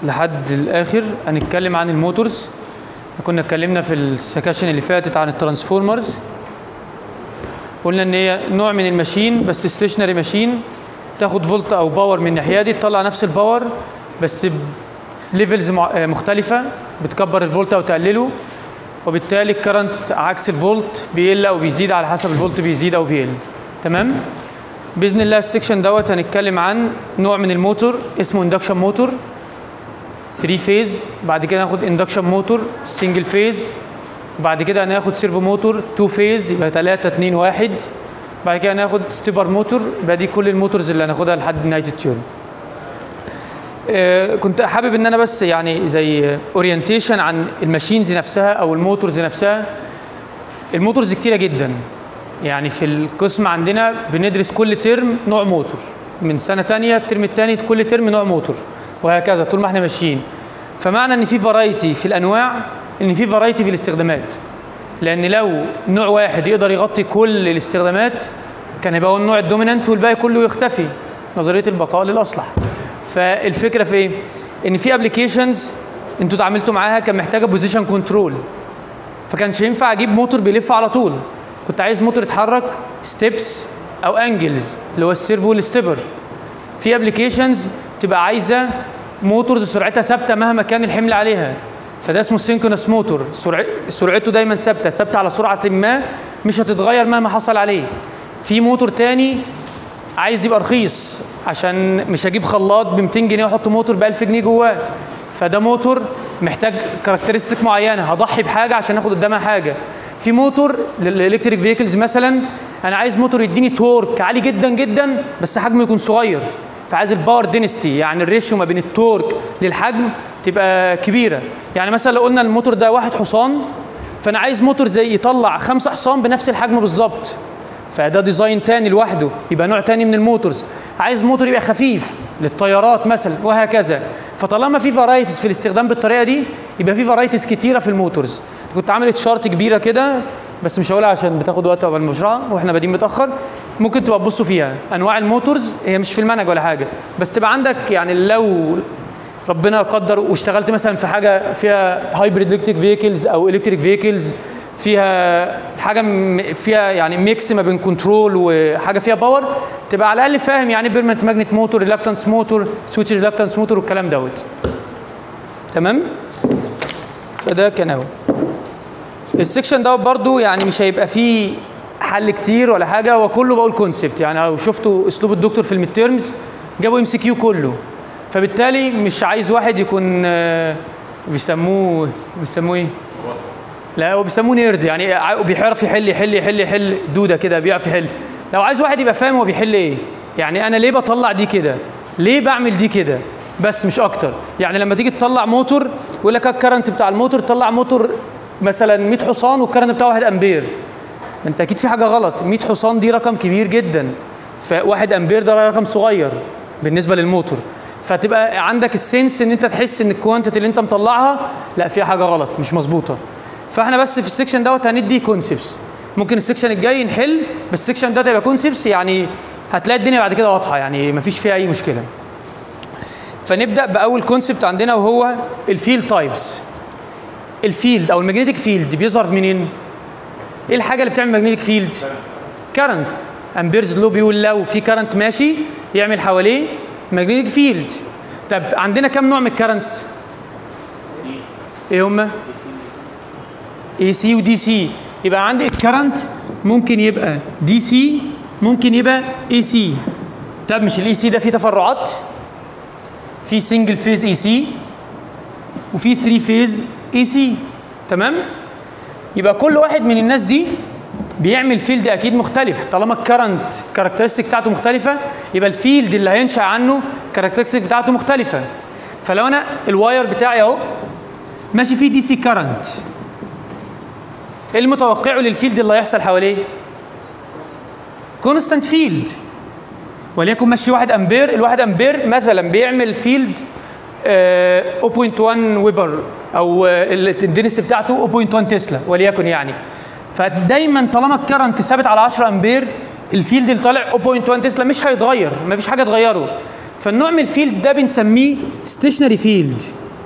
لحد الاخر هنتكلم عن الموتورز كنا اتكلمنا في السكاشن اللي فاتت عن الترانسفورمرز قلنا ان هي نوع من الماشين بس ستيشنري ماشين تاخد فولت او باور من الناحيه دي تطلع نفس الباور بس بليفلز مختلفه بتكبر الفولت او تقلله وبالتالي الكرنت عكس الفولت بيقل او بيزيد على حسب الفولت بيزيد او بيقل تمام باذن الله السكشن دوت هنتكلم عن نوع من الموتور اسمه اندكشن موتور 3 فيز بعد كده ناخد اندكشن موتور سنجل فيز بعد كده هناخد سيرفو موتور 2 فيز يبقى 3 2 1 بعد كده هناخد ستيبر موتور يبقى دي كل الموتورز اللي هناخدها لحد نهايه التيون آه كنت حابب ان انا بس يعني زي اورينتيشن عن الماشينز نفسها او الموتورز نفسها الموتورز كتيره جدا يعني في القسم عندنا بندرس كل ترم نوع موتور من سنه تانية الترم الثاني كل ترم نوع موتور وهكذا طول ما احنا ماشيين فمعنى ان في فرايتي في الانواع ان في فرايتي في الاستخدامات لان لو نوع واحد يقدر يغطي كل الاستخدامات كان يبقى هو النوع الدومينانت والباقي كله يختفي نظريه البقاء للاصلح فالفكره في ايه ان في ابلكيشنز انتوا اتعاملتوا معاها كان محتاجه بوزيشن كنترول فكانش ينفع اجيب موتور بيلف على طول كنت عايز موتور يتحرك ستيبس او انجلز اللي هو السيرفو والستيبر في ابلكيشنز تبقى عايزه موتورز سرعتها ثابته مهما كان الحمل عليها فده اسمه سينكونس موتور سرع... سرعته دايما ثابته ثابته على سرعه ما مش هتتغير مهما حصل عليه في موتور تاني عايز يبقى رخيص عشان مش هجيب خلاط ب 200 جنيه واحط موتور ب 1000 جنيه جواه فده موتور محتاج كاركترستيك معينه هضحي بحاجه عشان اخد قدامها حاجه في موتور للالكتريك فيكلز مثلا انا عايز موتور يديني تورك عالي جدا جدا بس حجمه يكون صغير فعايز الباور دينستي يعني الريشيو ما بين التورك للحجم تبقى كبيره يعني مثلا لو قلنا الموتور ده واحد حصان فانا عايز موتور زي يطلع خمسة حصان بنفس الحجم بالظبط فده ديزاين تاني لوحده يبقى نوع تاني من الموتورز عايز موتور يبقى خفيف للطيارات مثلا وهكذا فطالما في فرايتيز في الاستخدام بالطريقه دي يبقى في فرايتيز كتيره في الموتورز كنت عامل تشارت كبيره كده بس مش هقولها عشان بتاخد وقت قبل المشروع واحنا بادئين متاخر ممكن تبقى تبصوا فيها انواع الموتورز هي مش في المنهج ولا حاجه بس تبقى عندك يعني لو ربنا قدر واشتغلت مثلا في حاجه فيها هايبريد الكتريك فيكلز او الكتريك فيكلز فيها حاجه فيها يعني ميكس ما بين كنترول وحاجه فيها باور تبقى على الاقل فاهم يعني بيرمنت ماجنت موتور ريلاكتنس موتور سويتش ريلاكتنس موتور والكلام دوت تمام فده كان اهو السكشن دوت برضو يعني مش هيبقى فيه حل كتير ولا حاجه هو كله بقول كونسبت يعني لو شفتوا اسلوب الدكتور في الميد تيرمز جابوا ام سي كيو كله فبالتالي مش عايز واحد يكون بيسموه بيسموه ايه؟ لا هو بيسموه نيرد يعني بيعرف يحل يحل يحل يحل دوده كده بيعرف يحل لو عايز واحد يبقى فاهم هو بيحل ايه يعني انا ليه بطلع دي كده ليه بعمل دي كده بس مش اكتر يعني لما تيجي تطلع موتور يقول لك الكرنت بتاع الموتور طلع موتور مثلا 100 حصان والكرنت بتاعه 1 امبير انت اكيد في حاجه غلط 100 حصان دي رقم كبير جدا ف1 امبير ده رقم صغير بالنسبه للموتور فتبقى عندك السنس ان انت تحس ان الكوانتيتي اللي انت مطلعها لا فيها حاجه غلط مش مظبوطه فاحنا بس في السكشن دوت هندي كونسبتس ممكن السكشن الجاي نحل بس السكشن ده هيبقى كونسبتس يعني هتلاقي الدنيا بعد كده واضحه يعني مفيش فيها اي مشكله فنبدا باول كونسبت عندنا وهو الفيلد تايبس الفيلد او المagnetic فيلد بيظهر منين ايه الحاجه اللي بتعمل ماجنتيك فيلد كارنت امبيرز لو بيقول لو في كارنت ماشي يعمل حواليه ماجنتيك فيلد طب عندنا كم نوع من الكارنتس ايه هما اي سي ودي سي يبقى عندي الكرنت ممكن يبقى دي سي ممكن يبقى اي سي طب مش الاي سي ده فيه تفرعات في سنجل فيز اي سي وفي 3 فيز اي سي تمام يبقى كل واحد من الناس دي بيعمل فيلد اكيد مختلف طالما الكرنت كاركترستيك بتاعته مختلفه يبقى الفيلد اللي هينشا عنه كاركترستيك بتاعته مختلفه فلو انا الواير بتاعي اهو ماشي فيه دي سي كرنت ايه المتوقعه للفيلد اللي هيحصل حواليه كونستانت فيلد وليكن ماشي 1 امبير ال1 امبير مثلا بيعمل فيلد آه 0.1 ويبر او الدنست بتاعته 0.1 تسلا وليكن يعني فدايما طالما الكرنت ثابت على 10 امبير الفيلد اللي طالع 0.1 تسلا مش هيتغير مفيش حاجه تغيره فالنوع من الفيلدز ده بنسميه ستيشنري فيلد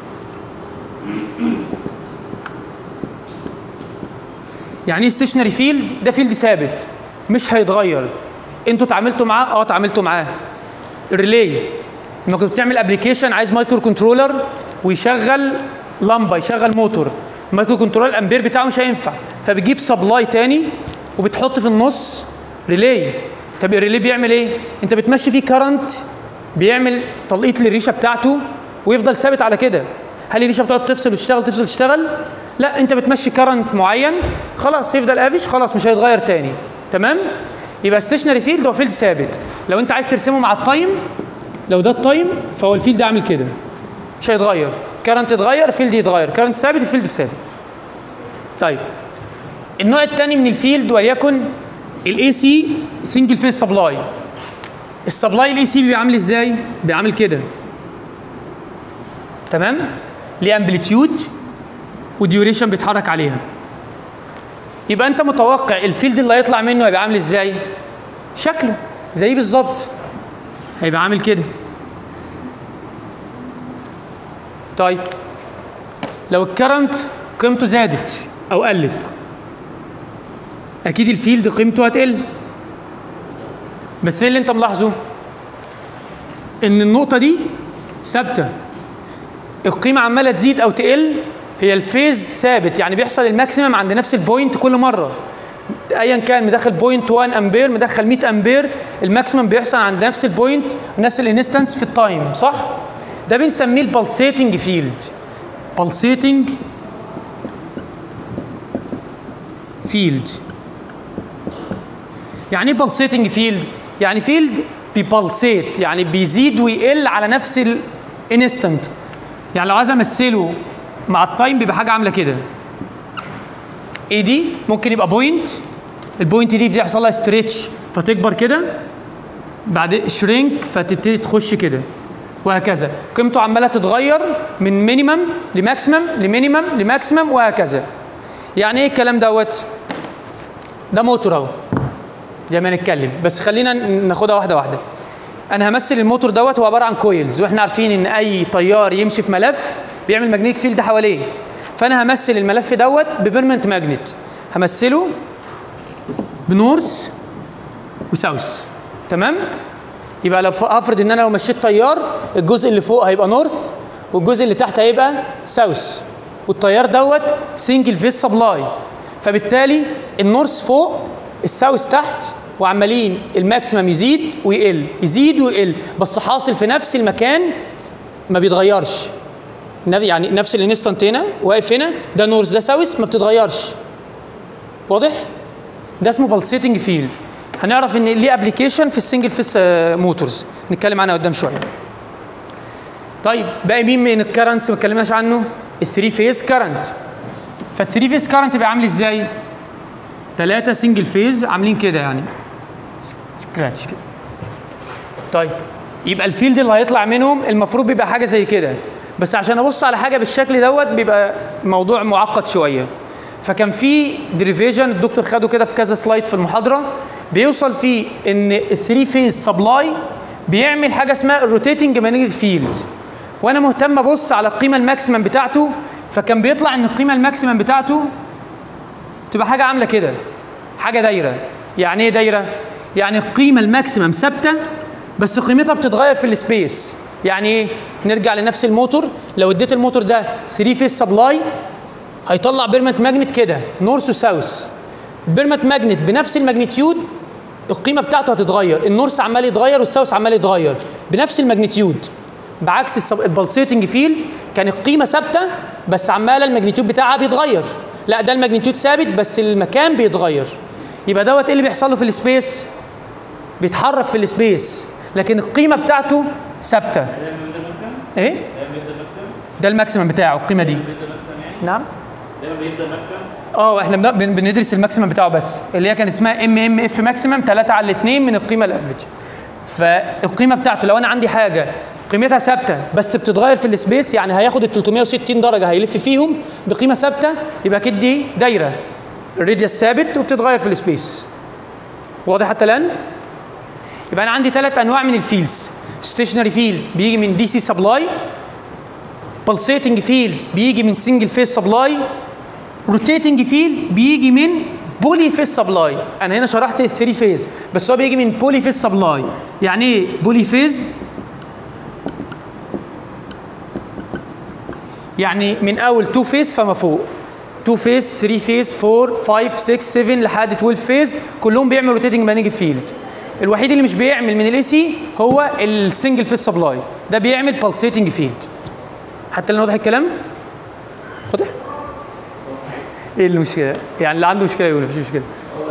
يعني ايه ستيشنري فيلد ده فيلد ثابت مش هيتغير انتوا اتعاملتوا معاه اه اتعاملتوا معاه الريلي لما كنت بتعمل ابلكيشن عايز مايكرو كنترولر ويشغل لمبه يشغل موتور المايكرو كنترولر الامبير بتاعه مش هينفع فبتجيب سبلاي تاني وبتحط في النص ريلي طب الريلي بيعمل ايه انت بتمشي فيه كرنت بيعمل تلقيط للريشه بتاعته ويفضل ثابت على كده هل الريشه بتقعد تفصل وتشتغل تفصل تشتغل لا انت بتمشي كرنت معين خلاص يفضل افش خلاص مش هيتغير تاني تمام يبقى ستيشنري فيلد هو فيلد ثابت لو انت عايز ترسمه مع التايم لو ده التايم فهو الفيلد ده عامل كده مش هيتغير كرنت يتغير الفيلد يتغير كرنت ثابت الفيلد ثابت طيب النوع الثاني من الفيلد وليكن الاي سي سنجل فيز سبلاي السبلاي الاي سي بيبقى عامل ازاي بيبقى عامل كده تمام ليه امبليتيود وديوريشن بيتحرك عليها يبقى انت متوقع الفيلد اللي هيطلع منه هيبقى عامل ازاي شكله زي بالظبط هيبقى عامل كده طيب لو الكرنت قيمته زادت او قلت اكيد الفيلد قيمته هتقل بس ايه اللي انت ملاحظه ان النقطه دي ثابته القيمه عماله تزيد او تقل هي الفيز ثابت يعني بيحصل الماكسيمم عند نفس البوينت كل مره ايا كان مدخل بوينت 1 امبير مدخل 100 امبير الماكسيمم بيحصل عند نفس البوينت نفس الانستنس في التايم صح ده بنسميه البلسيتنج فيلد pulsating فيلد يعني ايه pulsating فيلد يعني فيلد بيبلسيت يعني بيزيد ويقل على نفس الانستنت يعني لو عايز امثله مع التايم بيبقى حاجه عامله كده ايه دي ممكن يبقى بوينت البوينت دي بيحصل لها ستريتش فتكبر كده بعد شرينك فتبتدي تخش كده وهكذا قيمته عماله تتغير من مينيمم لماكسيمم لمينيمم لماكسيمم وهكذا يعني ايه الكلام دوت ده موتور اهو زي ما نتكلم بس خلينا ناخدها واحده واحده انا همثل الموتور دوت هو عباره عن كويلز واحنا عارفين ان اي طيار يمشي في ملف بيعمل ماجنيك فيلد حواليه فانا همثل الملف دوت ببيرمنت ماجنت همثله بنورث وساوث تمام يبقى لو افرض ان انا لو مشيت طيار الجزء اللي فوق هيبقى نورث والجزء اللي تحت هيبقى ساوث والطيار دوت سنجل فيس سبلاي فبالتالي النورث فوق الساوث تحت وعمالين الماكسيمم يزيد ويقل يزيد ويقل بس حاصل في نفس المكان ما بيتغيرش يعني نفس الانستنت هنا واقف هنا ده نورث ده ساوث ما بتتغيرش واضح ده اسمه بلسيتنج فيلد هنعرف ان ليه ابلكيشن في السنجل فيس موتورز نتكلم عنها قدام شويه طيب باقي مين من الكرنتس ما اتكلمناش عنه الثري فيز كرنت فالثري فيز كرنت بيبقى عامل ازاي ثلاثة سنجل فيز عاملين كده يعني سكراتش كده طيب يبقى الفيلد اللي هيطلع منهم المفروض بيبقى حاجه زي كده بس عشان ابص على حاجه بالشكل دوت بيبقى موضوع معقد شويه فكان في ديريفيجن الدكتور خده كده في كذا سلايد في المحاضره بيوصل فيه ان الثري فيز سبلاي بيعمل حاجه اسمها الروتيتنج ماجنتيك فيلد وانا مهتم ابص على القيمه الماكسيمم بتاعته فكان بيطلع ان القيمه الماكسيمم بتاعته تبقى حاجه عامله كده حاجه دايره يعني ايه دايره يعني القيمه الماكسيمم ثابته بس قيمتها بتتغير في السبيس يعني ايه نرجع لنفس الموتور لو اديت الموتور ده 3 فيز سبلاي هيطلع بيرمنت ماجنت كده نورث وساوث البيرمنت ماجنت بنفس الماجنتيود القيمه بتاعته هتتغير النورث عمال يتغير والساوث عمال يتغير بنفس الماجنتيود بعكس البلسيتنج فيلد كان القيمه ثابته بس عماله الماجنتيود بتاعها بيتغير لا ده الماجنتيود ثابت بس المكان بيتغير يبقى دوت ايه اللي بيحصل له في السبيس بيتحرك في السبيس لكن القيمه بتاعته ثابته ايه ده الماكسيمم بتاعه القيمه دي نعم دايما بيبدا ماكسيمم اه احنا بن- بن- بندرس الماكسيمم بتاعه بس اللي هي كان اسمها ام ام اف ماكسيمم 3 على 2 من القيمه الافريج فالقيمه بتاعته لو انا عندي حاجه قيمتها ثابته بس بتتغير في السبيس يعني هياخد ال 360 درجه هيلف فيهم بقيمه ثابته يبقى كده دي دايره الراديوس ثابت وبتتغير في السبيس واضح حتى الان يبقى انا عندي ثلاث انواع من الفيلز ستيشنري فيلد بيجي من دي سي سبلاي pulsating فيلد بيجي من سنجل فيس سبلاي روتيتنج فيلد بيجي من بولي فيس سبلاي انا هنا شرحت الثري فيز بس هو بيجي من بولي فيس سبلاي يعني ايه بولي فيز يعني من اول 2 فيز فما فوق 2 فيز 3 فيز 4 5 6 7 لحد 12 فيز كلهم بيعملوا روتيتنج مانجنج فيلد الوحيد اللي مش بيعمل من الاي سي هو السنجل فيز سبلاي ده بيعمل بالسيتنج فيلد حتى لو واضح الكلام واضح ايه المشكله يعني اللي عنده مشكله يقول مفيش مشكله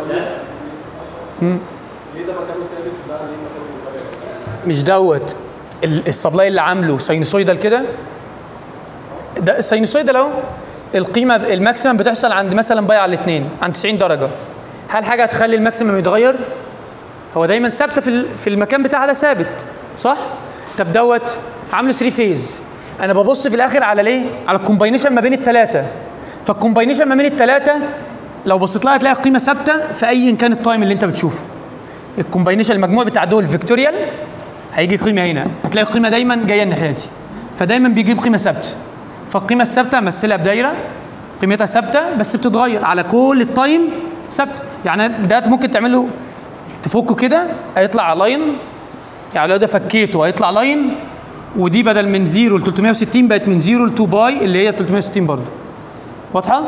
مش دوت ال- السبلاي اللي عامله ساينوسويدال كده ده الساينوسويدال اهو القيمه الماكسيمم بتحصل عند مثلا باي على الاثنين عند 90 درجه هل حاجه هتخلي الماكسيمم يتغير هو دايما ثابته في ال- في المكان بتاعها ده ثابت صح طب دوت عامله 3 فيز انا ببص في الاخر على ليه على الكومباينيشن ما بين الثلاثه فالكومباينيشن ما بين الثلاثه لو بصيت لها هتلاقي قيمه ثابته في ايا كان التايم اللي انت بتشوفه الكومباينيشن المجموع بتاع دول فيكتوريال هيجي قيمه هنا هتلاقي القيمه دايما جايه الناحيه دي فدايما بيجيب قيمه ثابته فالقيمه الثابته امثلها بدايره قيمتها ثابته بس بتتغير على كل التايم ثابته يعني ده ممكن تعمله تفكه كده هيطلع لاين يعني لو ده فكيته هيطلع لاين ودي بدل من 0 ل 360 بقت من 0 ل 2 باي اللي هي 360 برضه واضحه؟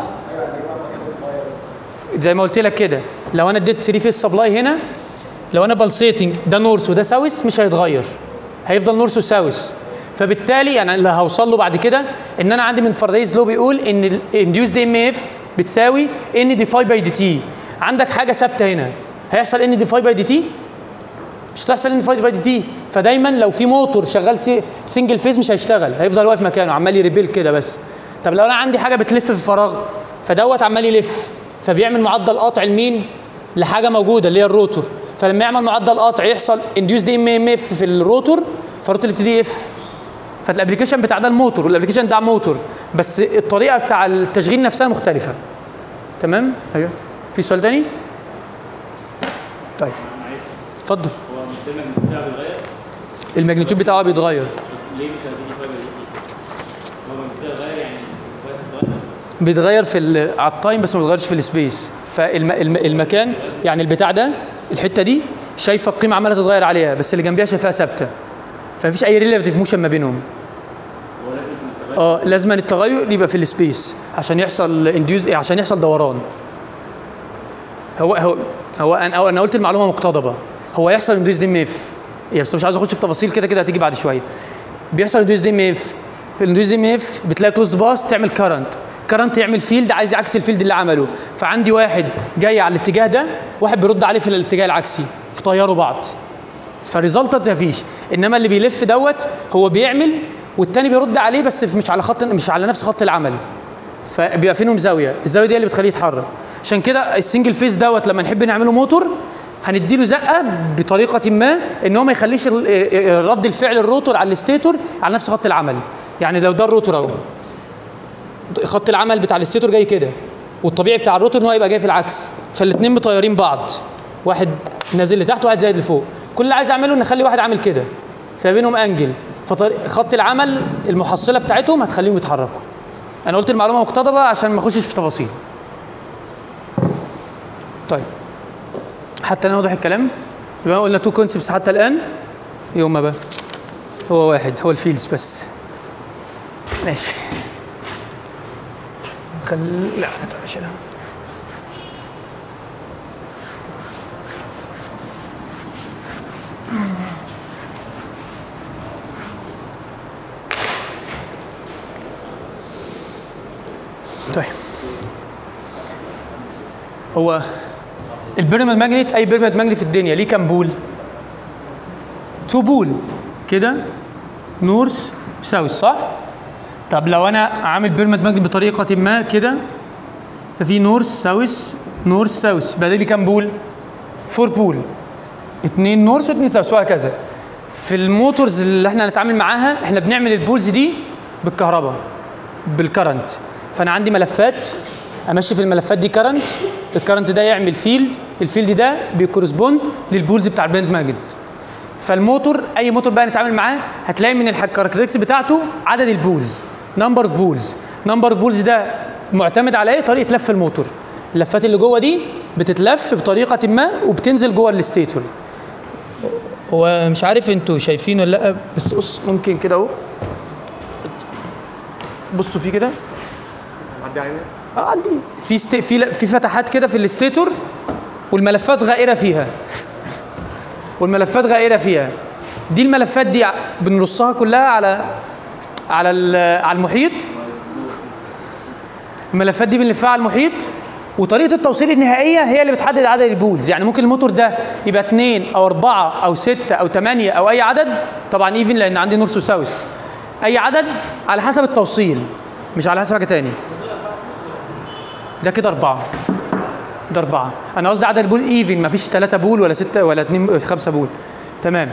زي ما قلت لك كده لو انا اديت 3 فيس سبلاي هنا لو انا بلسيتنج ده نورث وده ساوث مش هيتغير هيفضل نورث وساوث فبالتالي يعني اللي هوصل له بعد كده ان انا عندي من فاردايز لو بيقول ان الانديوس دي ام اف بتساوي ان دي فاي باي دي تي عندك حاجه ثابته هنا هيحصل ان دي فاي باي دي تي مش هتحصل ان فاي باي دي تي فدايما لو في موتور شغال سي سنجل فيز مش هيشتغل هيفضل واقف مكانه عمال يريبيل كده بس طب لو انا عندي حاجه بتلف في الفراغ فدوت عمال يلف فبيعمل معدل قطع لمين لحاجه موجوده اللي هي الروتور فلما يعمل معدل قطع يحصل انديوس دي ام ام اف في الروتور فالروتور يبتدي يف فالابلكيشن بتاع ده الموتور والابلكيشن ده موتور بس الطريقه بتاع التشغيل نفسها مختلفه تمام ايوه في سؤال تاني طيب اتفضل هو مش دايما بتاعه بيتغير الماجنتيود بتاعه بيتغير ليه مش هتيجي فايبر دي هو لما بتغير يعني الفايبر بتتغير بيتغير في ال- على التايم بس ما بيتغيرش في السبيس فالمكان يعني البتاع ده الحته دي شايفه القيمه عماله تتغير عليها بس اللي جنبيها شايفاها ثابته فمفيش اي ريليتيف موشن ما بينهم هو لازم التغير اه لازم التغير يبقى في السبيس عشان يحصل انديوز عشان يحصل دوران هو هو هو انا أو انا قلت المعلومه مقتضبه هو يحصل انديوز دي ام اف بس مش عاوز اخش في تفاصيل كده كده هتيجي بعد شويه بيحصل انديوز دي ام اف في الانديوز دي ام اف بتلاقي كلوزد باس تعمل كارنت كارنت يعمل فيلد عايز يعكس الفيلد اللي عمله فعندي واحد جاي على الاتجاه ده واحد بيرد عليه في الاتجاه العكسي فطيروا بعض فريزلتد مفيش انما اللي بيلف دوت هو بيعمل والتاني بيرد عليه بس مش على خط مش على نفس خط العمل فبيبقى فينهم زاويه الزاويه دي اللي بتخليه يتحرك عشان كده السنجل فيز دوت لما نحب نعمله موتور هنديله زقه بطريقه ما ان هو ما يخليش ال- ال- رد الفعل الروتور على الستيتور على نفس خط العمل يعني لو ده الروتور اهو خط العمل بتاع الستيتور جاي كده والطبيعي بتاع الروتور ان هو يبقى جاي في العكس فالاثنين مطيرين بعض واحد نازل لتحت وواحد زايد لفوق كل اللي عايز اعمله ان اخلي واحد عامل كده فبينهم انجل فخط العمل المحصله بتاعتهم هتخليهم يتحركوا انا قلت المعلومه مقتضبه عشان ما اخشش في تفاصيل طيب حتى انا واضح الكلام يبقى قلنا تو كونسبتس حتى الان يوم بقى هو واحد هو الفيلدز بس ماشي خل لا مش انا طيب هو البيراميد ماجنت اي بيراميد ماجنت في الدنيا ليه كام بول؟ تو بول كده نورث ساوث صح؟ طب لو انا عامل بيراميد ماجنت بطريقه ما كده ففي نورث ساوث نورث ساوث يبقى ده ليه كام بول؟ فور بول اثنين نورث واثنين ساوث وهكذا في الموتورز اللي احنا هنتعامل معاها احنا بنعمل البولز دي بالكهرباء بالكرنت فانا عندي ملفات امشي في الملفات دي كرنت الكرنت ده يعمل فيلد الفيلد ده بيكورسبوند للبولز بتاع الباند ماجنت فالموتور اي موتور بقى نتعامل معاه هتلاقي من الكاركترستكس بتاعته عدد البولز نمبر اوف بولز نمبر اوف بولز ده معتمد على ايه طريقه لف الموتور اللفات اللي جوه دي بتتلف بطريقه ما وبتنزل جوه الستيتور هو مش عارف انتوا شايفين ولا لا بس بص ممكن كده اهو بصوا فيه كده عدي علينا اه عندي في ست... في في فتحات كده في الستيتور والملفات غائره فيها والملفات غائره فيها دي الملفات دي ع- بنرصها كلها على على ال- على المحيط الملفات دي بنلفها على المحيط وطريقه التوصيل النهائيه هي اللي بتحدد عدد البولز يعني ممكن الموتور ده يبقى اثنين او اربعه او سته او ثمانيه او اي عدد طبعا ايفن لان عندي نورث وساوث اي عدد على حسب التوصيل مش على حسب حاجه تاني ده كده أربعة ده أربعة أنا قصدي عدد البول إيفن ما فيش ثلاثة بول ولا ستة ولا اتنين خمسة بول تمام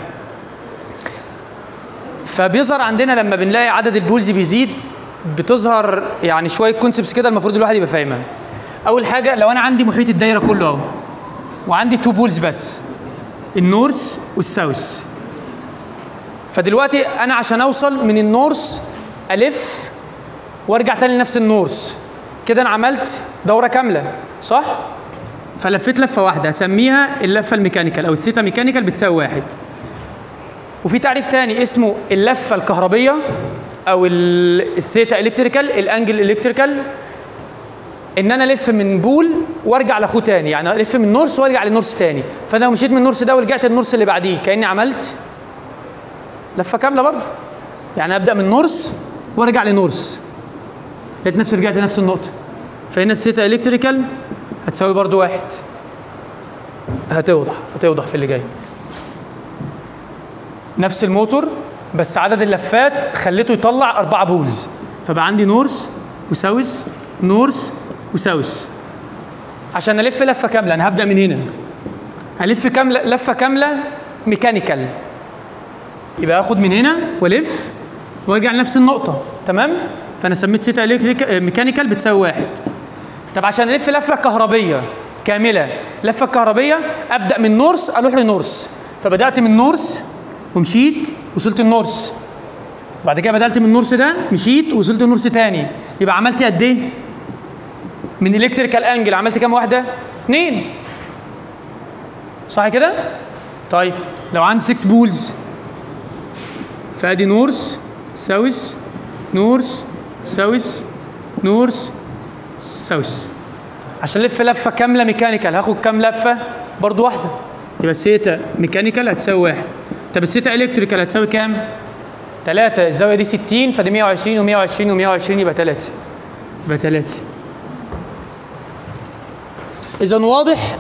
فبيظهر عندنا لما بنلاقي عدد البولز بيزيد بتظهر يعني شوية كونسبتس كده المفروض الواحد يبقى فاهمها أول حاجة لو أنا عندي محيط الدايرة كله أهو وعندي تو بولز بس النورث والساوث فدلوقتي أنا عشان أوصل من النورث ألف وارجع تاني لنفس النورث كده انا عملت دوره كامله صح فلفيت لفه واحده اسميها اللفه الميكانيكال او الثيتا ميكانيكال بتساوي واحد وفي تعريف تاني اسمه اللفه الكهربيه او ال- الثيتا الكتريكال الانجل الكتريكال ان انا الف من بول وارجع لاخوه تاني يعني الف من نورس وارجع لنورس تاني فانا لو مشيت من النورس ده ورجعت للنورس اللي بعديه كاني عملت لفه كامله برضه يعني ابدا من نورس وارجع لنورس لقيت نفسي رجعت لنفس النقطة فهنا الثيتا الكتريكال هتساوي برضو واحد هتوضح هتوضح في اللي جاي نفس الموتور بس عدد اللفات خليته يطلع أربعة بولز فبقى عندي نورس وساوس نورس وساوس عشان ألف لفة كاملة أنا هبدأ من هنا هلف كاملة لفة كاملة ميكانيكال يبقى اخد من هنا والف وارجع لنفس النقطة تمام؟ فأنا سميت سيتا الكتريك ميكانيكال بتساوي واحد. طب عشان ألف لفة كهربية كاملة لفة كهربية أبدأ من نورس أروح لنورس. فبدأت من نورس ومشيت وصلت النورس. بعد كده بدأت من النورس ده مشيت وصلت النورس تاني. يبقى عملت قد إيه؟ من الكتريكال انجل عملت كام واحدة؟ اثنين. صح كده؟ طيب لو عندي 6 بولز فادي نورس ساوث نورس ساوث نورس ساوث عشان الف لفه كامله ميكانيكال هاخد كام لفه برضو واحده يبقى السيتا ميكانيكال هتساوي واحد طب السيتا الكتريكال هتساوي كام 3 الزاويه دي 60 فدي 120 و120 و120 يبقى 3 يبقى 3 اذا واضح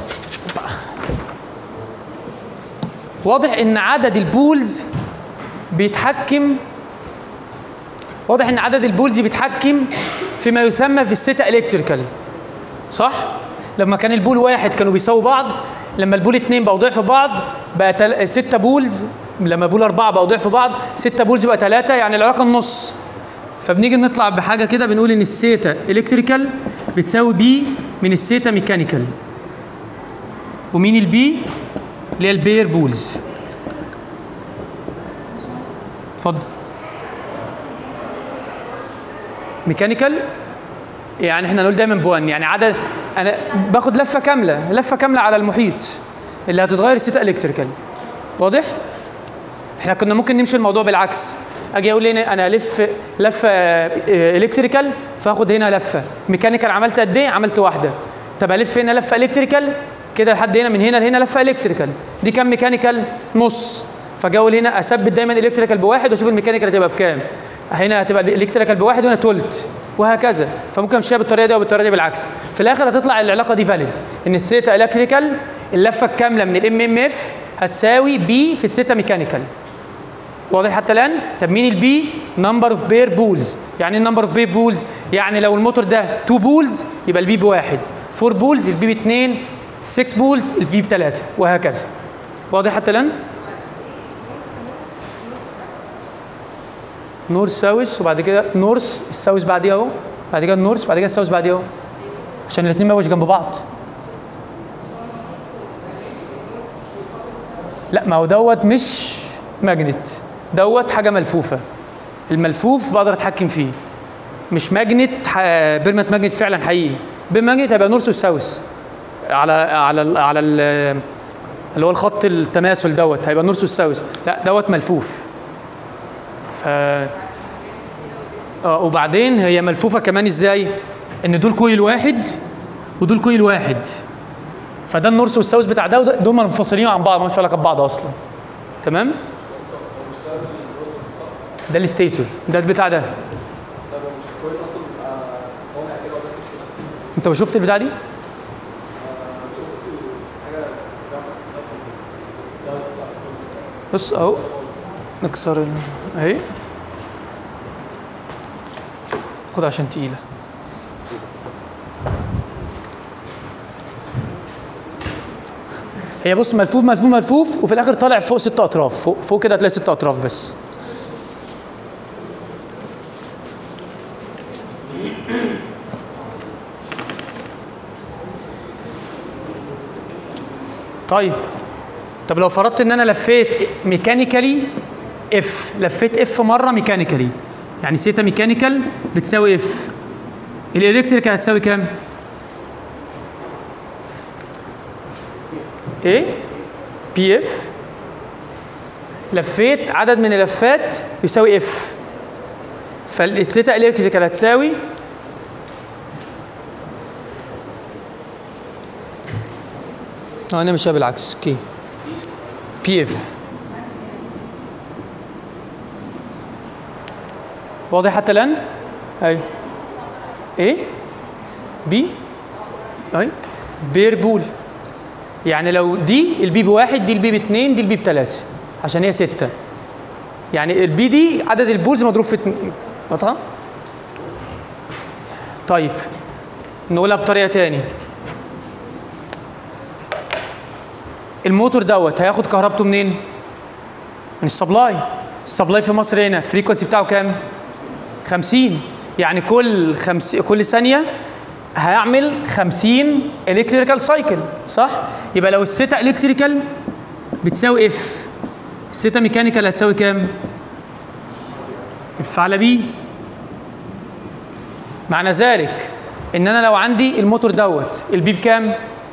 واضح ان عدد البولز بيتحكم واضح ان عدد البولز بيتحكم فيما يسمى في السيتا الكتريكال صح لما كان البول واحد كانوا بيساووا بعض لما البول اتنين بقوا ضعف بعض بقى تل... ستة بولز لما بول أربعة بقوا ضعف بعض ستة بولز بقى ثلاثة يعني العلاقة النص فبنيجي نطلع بحاجة كده بنقول إن السيتا الكتريكال بتساوي بي من السيتا ميكانيكال ومين البي اللي هي البير بولز اتفضل ميكانيكال يعني احنا نقول دايما بوان يعني عدد انا باخد لفه كامله لفه كامله على المحيط اللي هتتغير السيتا الكتريكال واضح احنا كنا ممكن نمشي الموضوع بالعكس اجي اقول هنا انا الف لفه الكتريكال فاخد هنا لفه ميكانيكال عملت قد ايه عملت واحده طب الف هنا لفه الكتريكال كده لحد هنا من هنا لهنا لفه الكتريكال دي كام ميكانيكال نص فاجي اقول هنا اثبت دايما الالكتريكال بواحد واشوف الميكانيكال هتبقى بكام هنا هتبقى الالكتريكال بواحد وهنا تلت وهكذا فممكن امشيها بالطريقه دي او بالطريقه دي بالعكس في الاخر هتطلع العلاقه دي فاليد ان الثيتا الكتريكال اللفه الكامله من الام ام اف هتساوي بي في الثيتا ميكانيكال واضح حتى الان طب مين البي نمبر اوف بير بولز يعني ايه نمبر اوف بير بولز يعني لو الموتور ده 2 بولز يبقى البي بواحد 4 بولز البي باثنين 6 بولز الفي بثلاثه وهكذا واضح حتى الان نورث ساوث وبعد كده نورث الساوث بعديها اهو بعد كده النورث بعد كده الساوث بعديها اهو عشان الاثنين ما يبقوش جنب بعض لا ما هو دوت مش ماجنت دوت حاجه ملفوفه الملفوف بقدر اتحكم فيه مش ماجنت ح- بيرمنت ماجنت فعلا حقيقي بيرمنت هيبقى نورث وساوث على على ال على ال اللي هو الخط التماثل دوت هيبقى نورث وساوث لا دوت ملفوف ف اه وبعدين هي ملفوفه كمان ازاي ان دول كويل واحد ودول كويل واحد فده النورث والساوث بتاع ده وده- دول منفصلين عن بعض مالهمش علاقه ببعض اصلا تمام ده الستيتور ده البتاع ده انت شفت البتاع دي بص اهو نكسر ال- اهي خد عشان تقيله هي بص ملفوف ملفوف ملفوف وفي الاخر طالع فوق ست اطراف فوق, فوق كده هتلاقي ست اطراف بس طيب طب لو فرضت ان انا لفيت ميكانيكالي اف لفيت اف مره ميكانيكالي يعني سيتا ميكانيكال بتساوي اف الالكتريكال هتساوي كام؟ ايه؟ بي اف لفيت عدد من اللفات يساوي اف فالثيتا الكتريكال هتساوي اه انا مش بالعكس اوكي بي اف واضح حتى الان ايوه ايه بي اي بير بول يعني لو دي البي بواحد دي البي باتنين دي البي بتلاته عشان هي سته يعني البي دي عدد البولز مضروب في اتنين واضحه طيب نقولها بطريقه تاني الموتور دوت هياخد كهربته منين؟ من السبلاي السبلاي في مصر هنا فريكونسي بتاعه كام؟ 50 يعني كل خمس كل ثانيه هيعمل 50 الكتريكال سايكل صح؟ يبقى لو السيتا الكتريكال بتساوي اف السيتا ميكانيكال هتساوي كام؟ اف على بي معنى ذلك ان انا لو عندي الموتور دوت البي بكام؟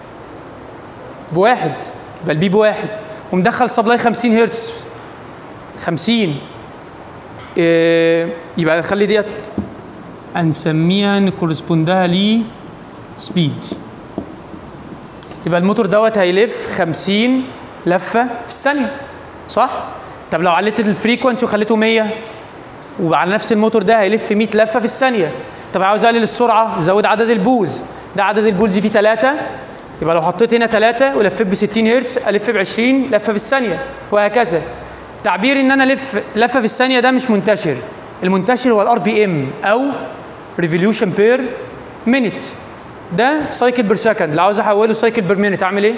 بواحد يبقى البي بواحد ومدخل سبلاي 50 هرتز 50 إيه يبقى خلي ديت هنسميها نكورسبوندها ل سبيد يبقى الموتور دوت هيلف 50 لفه في الثانيه صح؟ طب لو عليت الفريكونسي وخليته 100 وعلى نفس الموتور ده هيلف 100 لفه في الثانيه طب عاوز اقلل السرعه زود عدد البولز ده عدد البولز فيه 3 يبقى لو حطيت هنا 3 ولفيت ب 60 هرتز الف ب 20 لفه في الثانيه وهكذا تعبير ان انا الف لفه في الثانيه ده مش منتشر المنتشر هو الار بي ام او ريفوليوشن بير مينيت ده سايكل بير سكند لو عاوز احوله سايكل بير مينيت اعمل ايه؟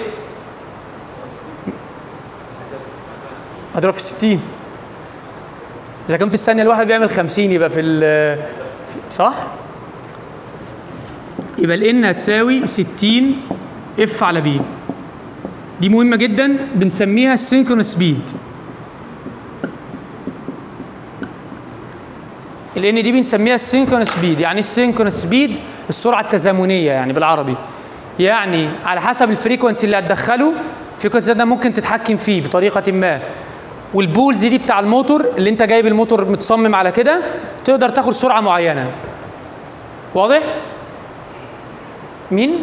اضرب في 60 اذا كان في الثانيه الواحد بيعمل 50 يبقى في ال صح؟ يبقى الان هتساوي 60 اف على بي دي مهمه جدا بنسميها السينكرونس سبيد الان دي بنسميها السينكرونس سبيد يعني السينكرونس سبيد السرعه التزامنيه يعني بالعربي يعني على حسب الفريكونسي اللي هتدخله الفريكونسي ده ممكن تتحكم فيه بطريقه ما والبولز دي بتاع الموتور اللي انت جايب الموتور متصمم على كده تقدر تاخد سرعه معينه واضح مين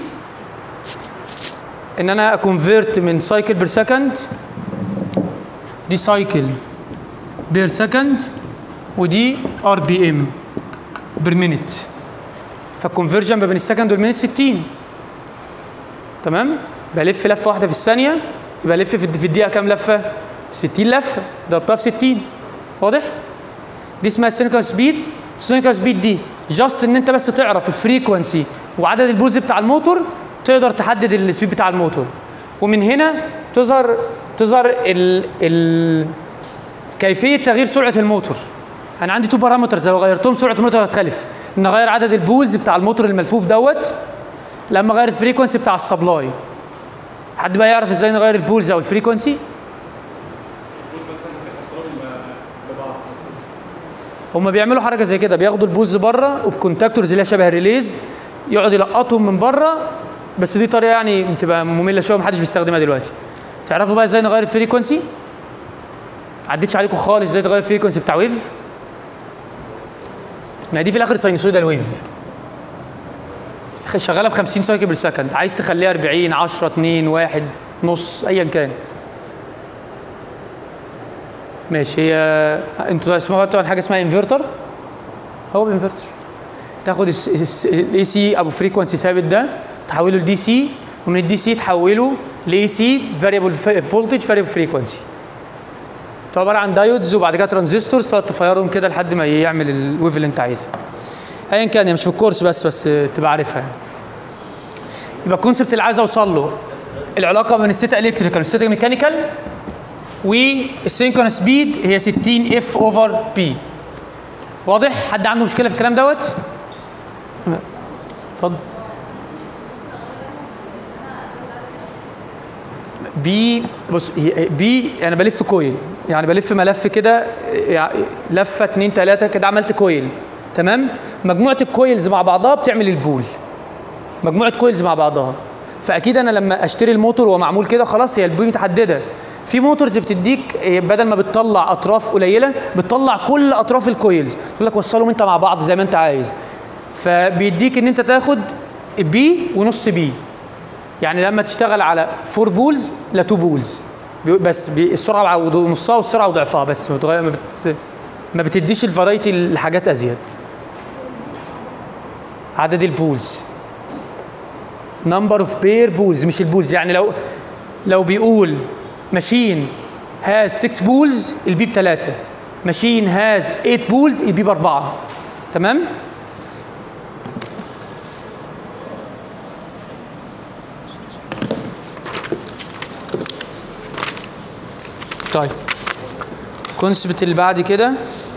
ان انا اكونفيرت من سايكل بير سكند دي سايكل بير سكند ودي ار بي ام بير مينيت فالكونفرجن ما بين السكند والمينيت 60 تمام بلف لفه واحده في الثانيه يبقى الف في في الدقيقه كام لفه 60 لفه ضربتها في 60 واضح دي اسمها السينيكال سبيد السينيكال سبيد دي جاست ان انت بس تعرف الفريكونسي وعدد البولز بتاع الموتور تقدر تحدد السبيد بتاع الموتور ومن هنا تظهر تظهر ال ال كيفيه تغيير سرعه الموتور انا عندي تو بارامترز لو غيرتهم سرعه الموتور هتختلف ان اغير عدد البولز بتاع الموتور الملفوف دوت لما اغير الفريكونسي بتاع السبلاي حد بقى يعرف ازاي نغير البولز او الفريكونسي هما بيعملوا حركه زي كده بياخدوا البولز بره وبكونتاكتورز اللي هي شبه الريليز يقعد يلقطهم من بره بس دي طريقه يعني بتبقى ممله شويه محدش بيستخدمها دلوقتي تعرفوا بقى ازاي نغير الفريكونسي عدتش عليكم خالص ازاي تغير الفريكونسي بتاع ويف ما دي في الاخر ساينسويدال ويف شغاله ب 50 سايكل بير سكند عايز تخليها 40 10 2 1 نص ايا كان ماشي هي انتوا تسمعوا طبعا حاجه اسمها انفرتر هو انفرتر تاخد الاي سي ابو فريكونسي ثابت ده تحوله لدي سي ومن الدي سي تحوله لاي سي فاريبل فولتج فاريبل فريكونسي عباره عن دايودز وبعد كده ترانزستورز تقعد تفيرهم كده لحد ما يعمل الويف اللي انت عايزها ايا كان يعني مش في الكورس بس بس تبقى عارفها يعني يبقى الكونسبت اللي عايز اوصل له العلاقه بين الستة الكتريكال والستة ميكانيكال والسينكرون سبيد هي 60 اف اوفر بي واضح حد عنده مشكله في الكلام دوت اتفضل بي بص هي- بي انا بلف كويل يعني بلف ملف كده يعني لفه اتنين تلاته كده عملت كويل تمام مجموعه الكويلز مع بعضها بتعمل البول مجموعه كويلز مع بعضها فاكيد انا لما اشتري الموتور وهو معمول كده خلاص هي البي متحدده في موتورز بتديك إيه، بدل ما بتطلع اطراف قليله بتطلع كل اطراف الكويلز تقول لك وصلهم انت مع بعض زي ما انت عايز فبيديك ان انت تاخد بي ونص بي يعني لما تشتغل على 4 بولز لا 2 بولز بي- بس بي- السرعه وض- نصها والسرعه وضعفها بس ما بتغير ما, بت ما بتديش الفرايتي لحاجات ازيد عدد البولز نمبر اوف بير بولز مش البولز يعني لو لو بيقول ماشين هاز 6 بولز البي بثلاثه ماشين هاز 8 بولز البي باربعه تمام طيب كونسبت اللي بعد كده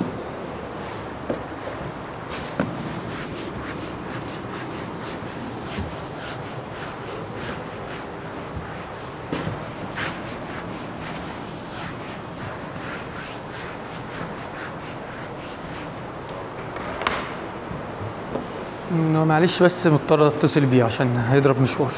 مم، معلش بس مضطر اتصل بيه عشان هيضرب مشوار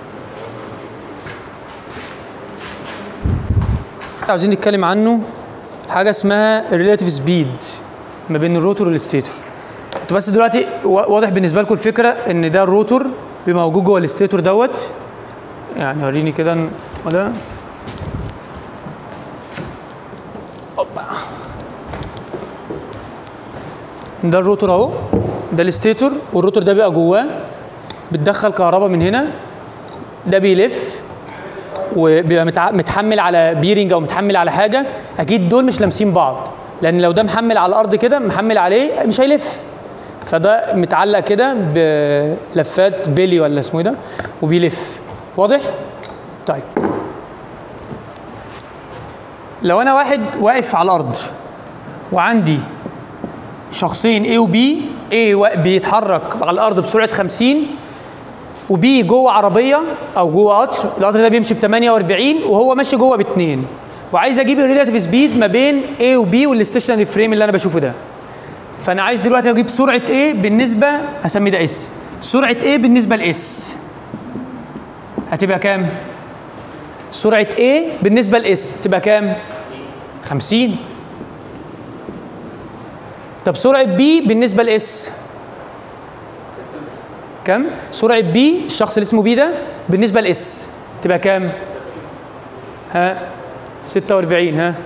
عاوزين نتكلم عنه حاجه اسمها الريلاتيف سبيد ما بين الروتور والستيتور انتوا بس دلوقتي وا- واضح بالنسبه لكم الفكره ان ده الروتور بيبقى موجود جوه الستيتور دوت يعني وريني كده ن- ولا أوبا. ده الروتور اهو ده الستيتور والروتور ده بيبقى جواه بتدخل كهرباء من هنا ده بيلف وبيبقى متع- متحمل على بيرنج او متحمل على حاجه اكيد دول مش لامسين بعض لان لو ده محمل على الارض كده محمل عليه مش هيلف فده متعلق كده بلفات بيلي ولا اسمه ايه ده وبيلف واضح طيب لو انا واحد واقف على الارض وعندي شخصين A و B A وا- بيتحرك على الارض بسرعه 50 وبي جوه عربيه او جوه قطر القطر ده بيمشي ب 48 وهو ماشي جوه باثنين وعايز اجيب الريلاتيف سبيد ما بين A و B والستيشنري فريم اللي انا بشوفه ده فانا عايز دلوقتي اجيب سرعه A بالنسبه هسمي ده اس سرعه A بالنسبه لاس هتبقى كام سرعه A بالنسبه لاس تبقى كام 50 طب سرعه B بالنسبه لاس كام؟ سرعة بي الشخص اللي اسمه بي ده بالنسبة لاس تبقى كام؟ ها 46 ها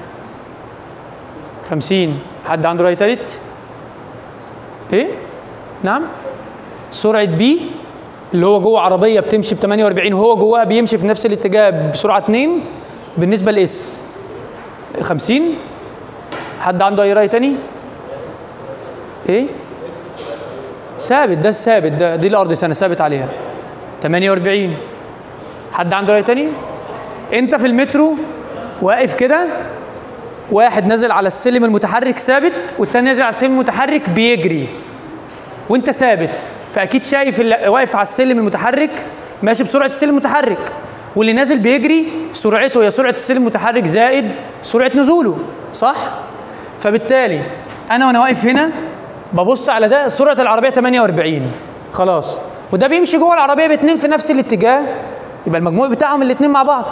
50 حد عنده رأي تالت؟ ايه؟ نعم؟ سرعة بي اللي هو جوه عربية بتمشي ب 48 وهو جواها بيمشي في نفس الاتجاه بسرعة 2 بالنسبة لاس 50 حد عنده أي رأي تاني؟ ايه؟ ثابت ده الثابت ده دي الارض سنه ثابت عليها 48 حد عنده راي تاني انت في المترو واقف كده واحد نازل على السلم المتحرك ثابت والتاني نازل على السلم المتحرك بيجري وانت ثابت فاكيد شايف اللي واقف على السلم المتحرك ماشي بسرعه السلم المتحرك واللي نازل بيجري سرعته هي سرعه السلم المتحرك زائد سرعه نزوله صح فبالتالي انا وانا واقف هنا ببص على ده سرعه العربيه 48 خلاص وده بيمشي جوه العربيه باتنين في نفس الاتجاه يبقى المجموع بتاعهم الاتنين مع بعض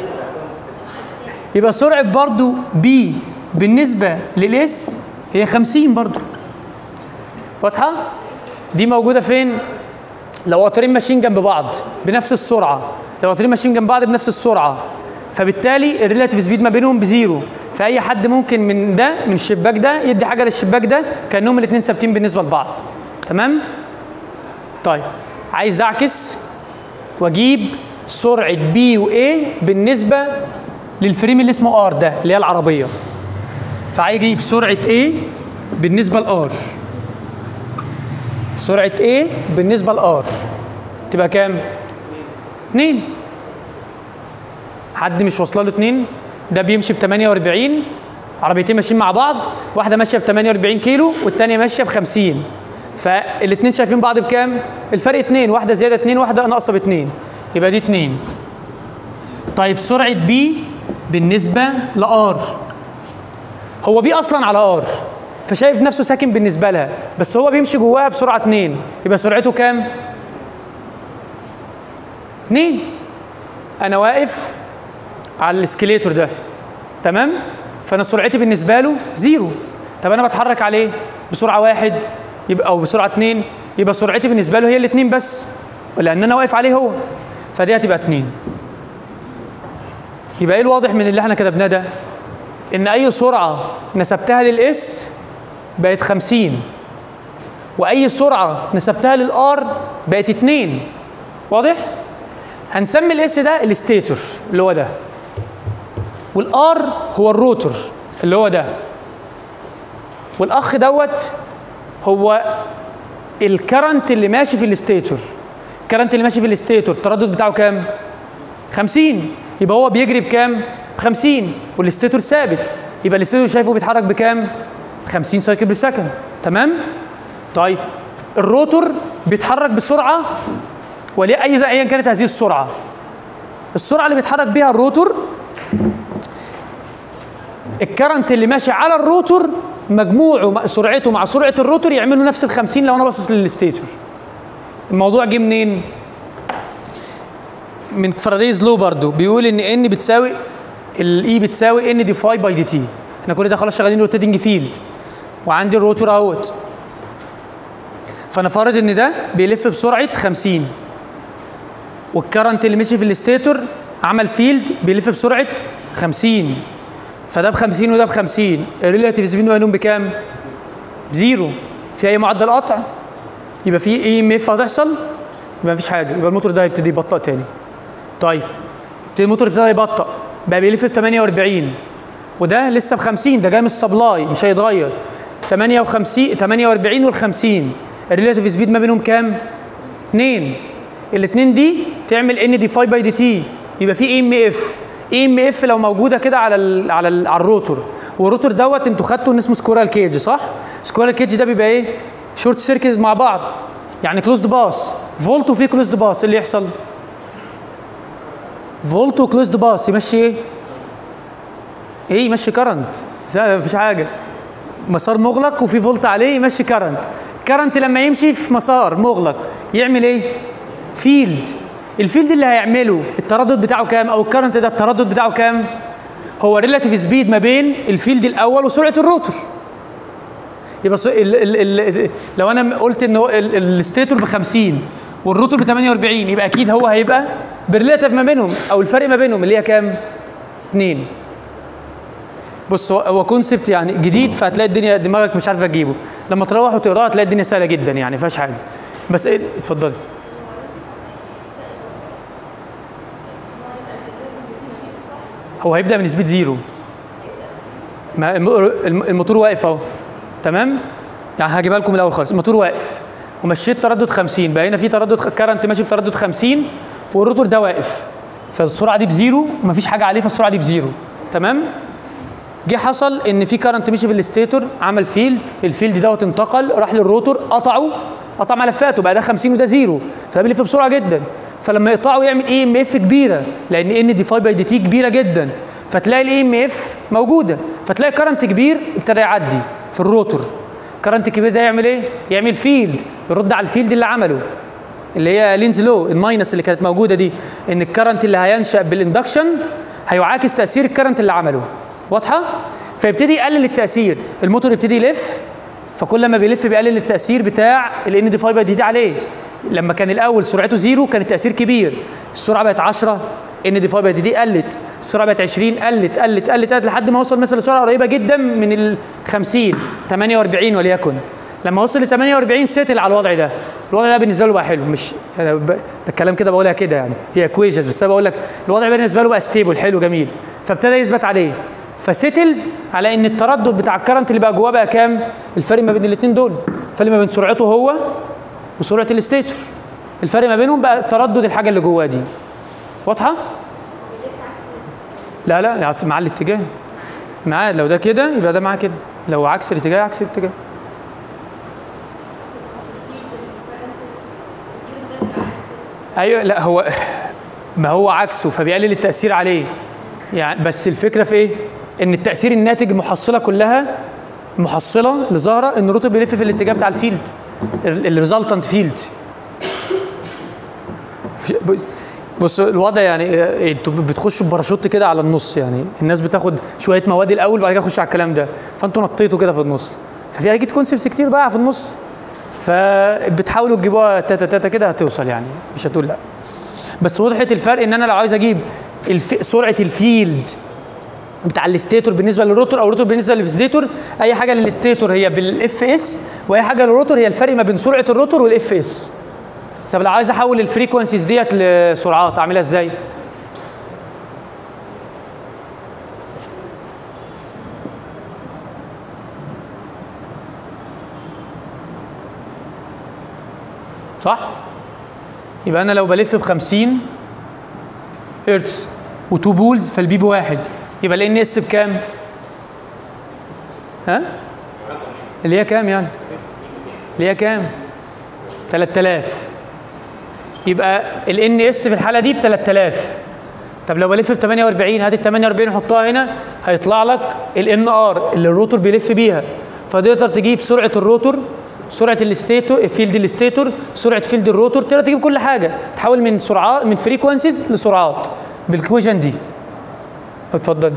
يبقى سرعه برضو بي بالنسبه للاس هي 50 برضو واضحه دي موجوده فين لو قطرين ماشيين جنب بعض بنفس السرعه لو قطرين ماشيين جنب بعض بنفس السرعه فبالتالي الريلاتيف سبيد ما بينهم بزيرو فاي حد ممكن من ده من الشباك ده يدي حاجه للشباك ده كانهم الاثنين ثابتين بالنسبه لبعض تمام طيب عايز اعكس واجيب سرعه بي واي بالنسبه للفريم اللي اسمه ار ده اللي هي العربيه فعايز اجيب سرعه ايه بالنسبه لار سرعه ايه بالنسبه لار تبقى كام 2 حد مش واصله له 2 ده بيمشي ب 48 عربيتين ماشيين مع بعض واحده ماشيه ب 48 كيلو والثانيه ماشيه ب 50 فالاثنين شايفين بعض بكام الفرق 2 واحده زياده 2 واحده ناقصه ب 2 يبقى دي 2 طيب سرعه بي بالنسبه لار هو بي اصلا على ار فشايف نفسه ساكن بالنسبه لها بس هو بيمشي جواها بسرعه 2 يبقى سرعته كام 2 انا واقف على الاسكليتور ده تمام فانا سرعتي بالنسبه له زيرو طب انا بتحرك عليه بسرعه واحد يبقى او بسرعه اتنين يبقى سرعتي بالنسبه له هي الاتنين بس لان انا واقف عليه هو فدي هتبقى اتنين يبقى ايه الواضح من اللي احنا كتبناه ده ان اي سرعه نسبتها للاس بقت 50 واي سرعه نسبتها للار بقت 2 واضح هنسمي الاس ده الستيتور اللي هو ده والار هو الروتور اللي هو ده والاخ دوت هو الكرنت اللي ماشي في الستيتور الكرنت اللي ماشي في الستيتور التردد بتاعه كام 50 يبقى هو بيجري بكام ب 50 والستيتور ثابت يبقى الستيتور شايفه بيتحرك بكام 50 سايكل بير سكند تمام طيب الروتور بيتحرك بسرعه وليه اي ايا كانت هذه السرعه السرعه اللي بيتحرك بيها الروتور الكرنت اللي ماشي على الروتور مجموعه سرعته مع سرعه الروتور يعملوا نفس ال 50 لو انا باصص للستيتور الموضوع جه منين من فارادايز لو برضو بيقول ان ان بتساوي الاي بتساوي ان دي فاي باي دي تي احنا كل ده خلاص شغالين روتيتنج فيلد وعندي الروتور اهوت فانا فارض ان ده بيلف بسرعه 50 والكرنت اللي مشي في الستيتور عمل فيلد بيلف بسرعه 50 فده ب 50 وده ب 50 الريلاتيف سبيد ما بينهم بكام؟ بزيرو في اي معدل قطع يبقى في اي ام اف هتحصل يبقى مفيش حاجه يبقى الموتور ده هيبتدي يبطأ تاني طيب ابتدي الموتور ابتدى يبطأ بقى بيلف ب 48 وده لسه ب 50 ده جاي من السبلاي مش هيتغير 58 48 وال 50 الريلاتيف سبيد ما بينهم كام؟ 2 الاثنين دي تعمل ان دي فاي باي دي تي يبقى في اي ام اف اي ام اف لو موجوده كده على ال على ال على الروتور والروتور دوت انتوا خدتوا ان اسمه سكورال كيج صح؟ سكورال كيج ده بيبقى ايه؟ شورت سيركت مع بعض يعني كلوزد باس فولت وفي كلوزد باس ايه اللي يحصل؟ فولت وكلوزد باس يمشي ايه؟ ايه يمشي كرنت مفيش حاجه مسار مغلق وفي فولت عليه يمشي كرنت كرنت لما يمشي في مسار مغلق يعمل ايه؟ فيلد الفيلد اللي هيعمله التردد بتاعه كام او الكرنت ده التردد بتاعه كام هو ريلاتيف سبيد ما بين الفيلد الاول وسرعه الروتور يبقى ال ال ال لو انا قلت ان هو الستيتور ب 50 والروتور ب 48 يبقى اكيد هو هيبقى بالريلاتيف ما بينهم او الفرق ما بينهم اللي هي كام 2 بص هو كونسبت يعني جديد فهتلاقي الدنيا دماغك مش عارفه تجيبه لما تروح وتقراه هتلاقي الدنيا سهله جدا يعني ما فيهاش حاجه بس ايه اتفضلي هو هيبدا من سبيد زيرو ما الموتور واقف اهو تمام يعني هجيبها لكم الاول خالص الموتور واقف ومشيت تردد 50 بقى هنا في تردد كرنت ماشي بتردد 50 والروتور ده واقف فالسرعه دي بزيرو ومفيش حاجه عليه فالسرعه دي بزيرو تمام جه حصل ان في كرنت مشي في الستيتور عمل فيلد الفيلد دوت انتقل راح للروتور قطعه قطع ملفاته بقى ده 50 وده زيرو فده بيلف بسرعه جدا فلما يقطعه يعمل اي ام اف كبيره لان ان دي فاي باي دي تي كبيره جدا فتلاقي الاي ام اف موجوده فتلاقي كرنت كبير ابتدى يعدي في الروتور الكرنت الكبير ده يعمل ايه يعمل فيلد يرد على الفيلد اللي عمله اللي هي لينز لو الماينس اللي كانت موجوده دي ان الكرنت اللي هينشا بالاندكشن هيعاكس تاثير الكرنت اللي عمله واضحه فيبتدي يقلل التاثير الموتور يبتدي يلف فكل ما بيلف بيقلل التاثير بتاع الان دي فاي باي دي تي عليه لما كان الاول سرعته زيرو كان التاثير كبير السرعه بقت 10 ان دي فاي باي دي دي قلت السرعه بقت 20 قلت قلت قلت قلت لحد ما وصل مثلا لسرعه قريبه جدا من ال 50 48 وليكن لما وصل ل 48 سيتل على الوضع ده الوضع ده بالنسبه له بقى حلو مش انا ب... ده الكلام كده بقولها كده يعني هي اكويشنز بس انا بقول لك الوضع بالنسبه له بقى ستيبل حلو جميل فابتدى يثبت عليه فسيتل على ان التردد بتاع الكرنت اللي بقى جواه بقى كام الفرق ما بين الاثنين دول الفرق ما بين سرعته هو وسرعه الستيتور الفرق ما بينهم بقى تردد الحاجه اللي جواه دي واضحه لا لا يعني مع الاتجاه معاه لو ده كده يبقى ده معاه كده لو عكس الاتجاه عكس الاتجاه ايوه لا هو ما هو عكسه فبيقلل التاثير عليه يعني بس الفكره في ايه ان التاثير الناتج المحصله كلها محصله اللي ظاهره ان الروتور بيلف في الاتجاه بتاع الفيلد الريزلتنت فيلد بص الوضع يعني انتوا بتخشوا بباراشوت كده على النص يعني الناس بتاخد شويه مواد الاول وبعد كده تخش على الكلام ده فانتوا نطيتوا كده في النص ففي اكيد كونسبتس كتير ضايعه في النص فبتحاولوا تجيبوها تاتا تاتا كده هتوصل يعني مش هتقول لا بس وضحت الفرق ان انا لو عايز اجيب الف... سرعه الفيلد بتاع الستيتور بالنسبه للروتور او الروتور بالنسبه للستيتور اي حاجه للستيتور هي بالاف اس واي حاجه للروتور هي الفرق ما بين سرعه الروتور والاف اس طب لو عايز احول الفريكونسيز ديت لسرعات اعملها ازاي صح يبقى انا لو بلف ب 50 هرتز و2 بولز فالبي بواحد يبقى الان اس بكام؟ ها؟ اللي هي كام يعني؟ اللي هي كام؟ 3000 يبقى الان اس في الحاله دي ب 3000 طب لو بلف ب 48 هات ال 48 حطها هنا هيطلع لك الان ار اللي الروتور بيلف بيها فتقدر تجيب سرعه الروتور سرعه الستيتور فيلد الستيتور سرعه فيلد الروتور تقدر تجيب كل حاجه تحول من سرعات من فريكونسيز لسرعات بالكويشن دي اتفضل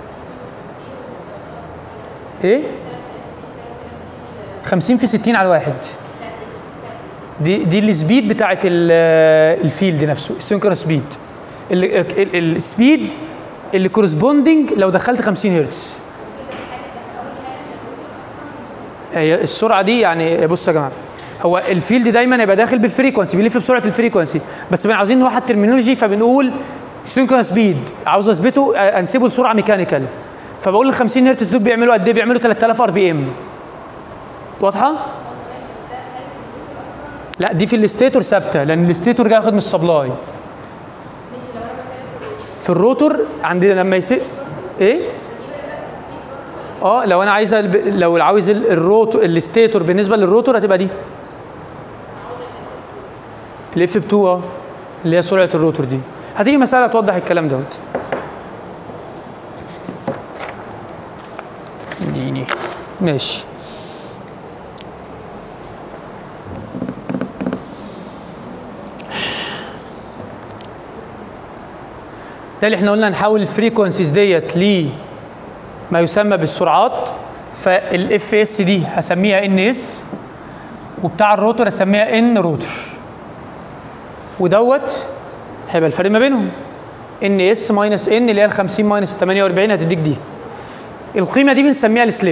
ايه 50 في 60 على واحد دي دي السبيد بتاعت الفيلد نفسه السينكرون سبيد السبيد اللي كورسبوندنج لو دخلت 50 هرتز هي السرعه دي يعني بص يا جماعه هو الفيلد دايما يبقى داخل بالفريكونسي بيلف بسرعه الفريكونسي بس بن عاوزين نوحد ترمينولوجي فبنقول سينكرون سبيد عاوز اثبته انسبه لسرعه ميكانيكال فبقول ال 50 هرتز دول بيعملوا قد ايه؟ بيعملوا 3000 ار بي ام واضحه؟ لا دي في الستيتور ثابته لان الستيتور جاي ياخد من السبلاي في الروتور عندنا لما يصير ايه اه لو انا عايزه الب... لو عاوز الروتور الستيتور بالنسبه للروتور هتبقى دي الاف ب 2 اه اللي هي سرعه الروتور دي هتيجي مساله توضح الكلام دوت اديني ماشي بالتالي احنا قلنا نحول الفريكونسيز ديت ل ما يسمى بالسرعات فالاف اس دي هسميها ان اس وبتاع الروتور هسميها ان روتور ودوت هيبقى الفرق ما بينهم ان اس ماينس ان اللي هي ال 50 ماينس 48 هتديك دي القيمه دي بنسميها السليب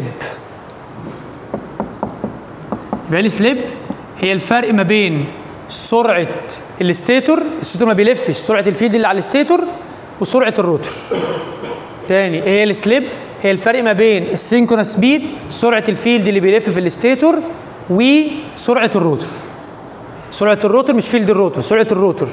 يبقى السليب هي الفرق ما بين سرعه الستيتور الستيتور ما بيلفش سرعه الفيلد اللي على الستيتور وسرعه الروتور تاني ايه هي السليب هي الفرق ما بين السينكرونس سبيد سرعه الفيلد اللي بيلف في الستيتور وسرعه الروتور سرعه الروتور مش فيلد الروتور سرعه الروتور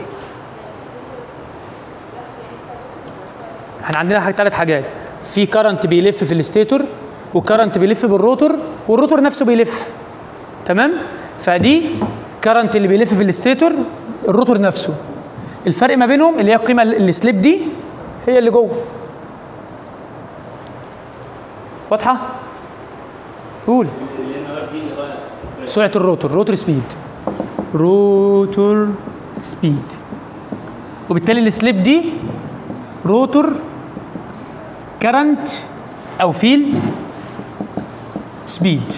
احنا عندنا ثلاث حاجات في كرنت بيلف في الستيتور وكرنت بيلف بالروتور والروتور نفسه بيلف تمام فدي كرنت اللي بيلف في الستيتور الروتور نفسه الفرق ما بينهم اللي هي القيمه السليب دي هي اللي جوه واضحه قول لان ار دي اللي هو سرعه الروتور روتور سبيد روتور سبيد وبالتالي السليب دي روتور كرنت او فيلد سبيد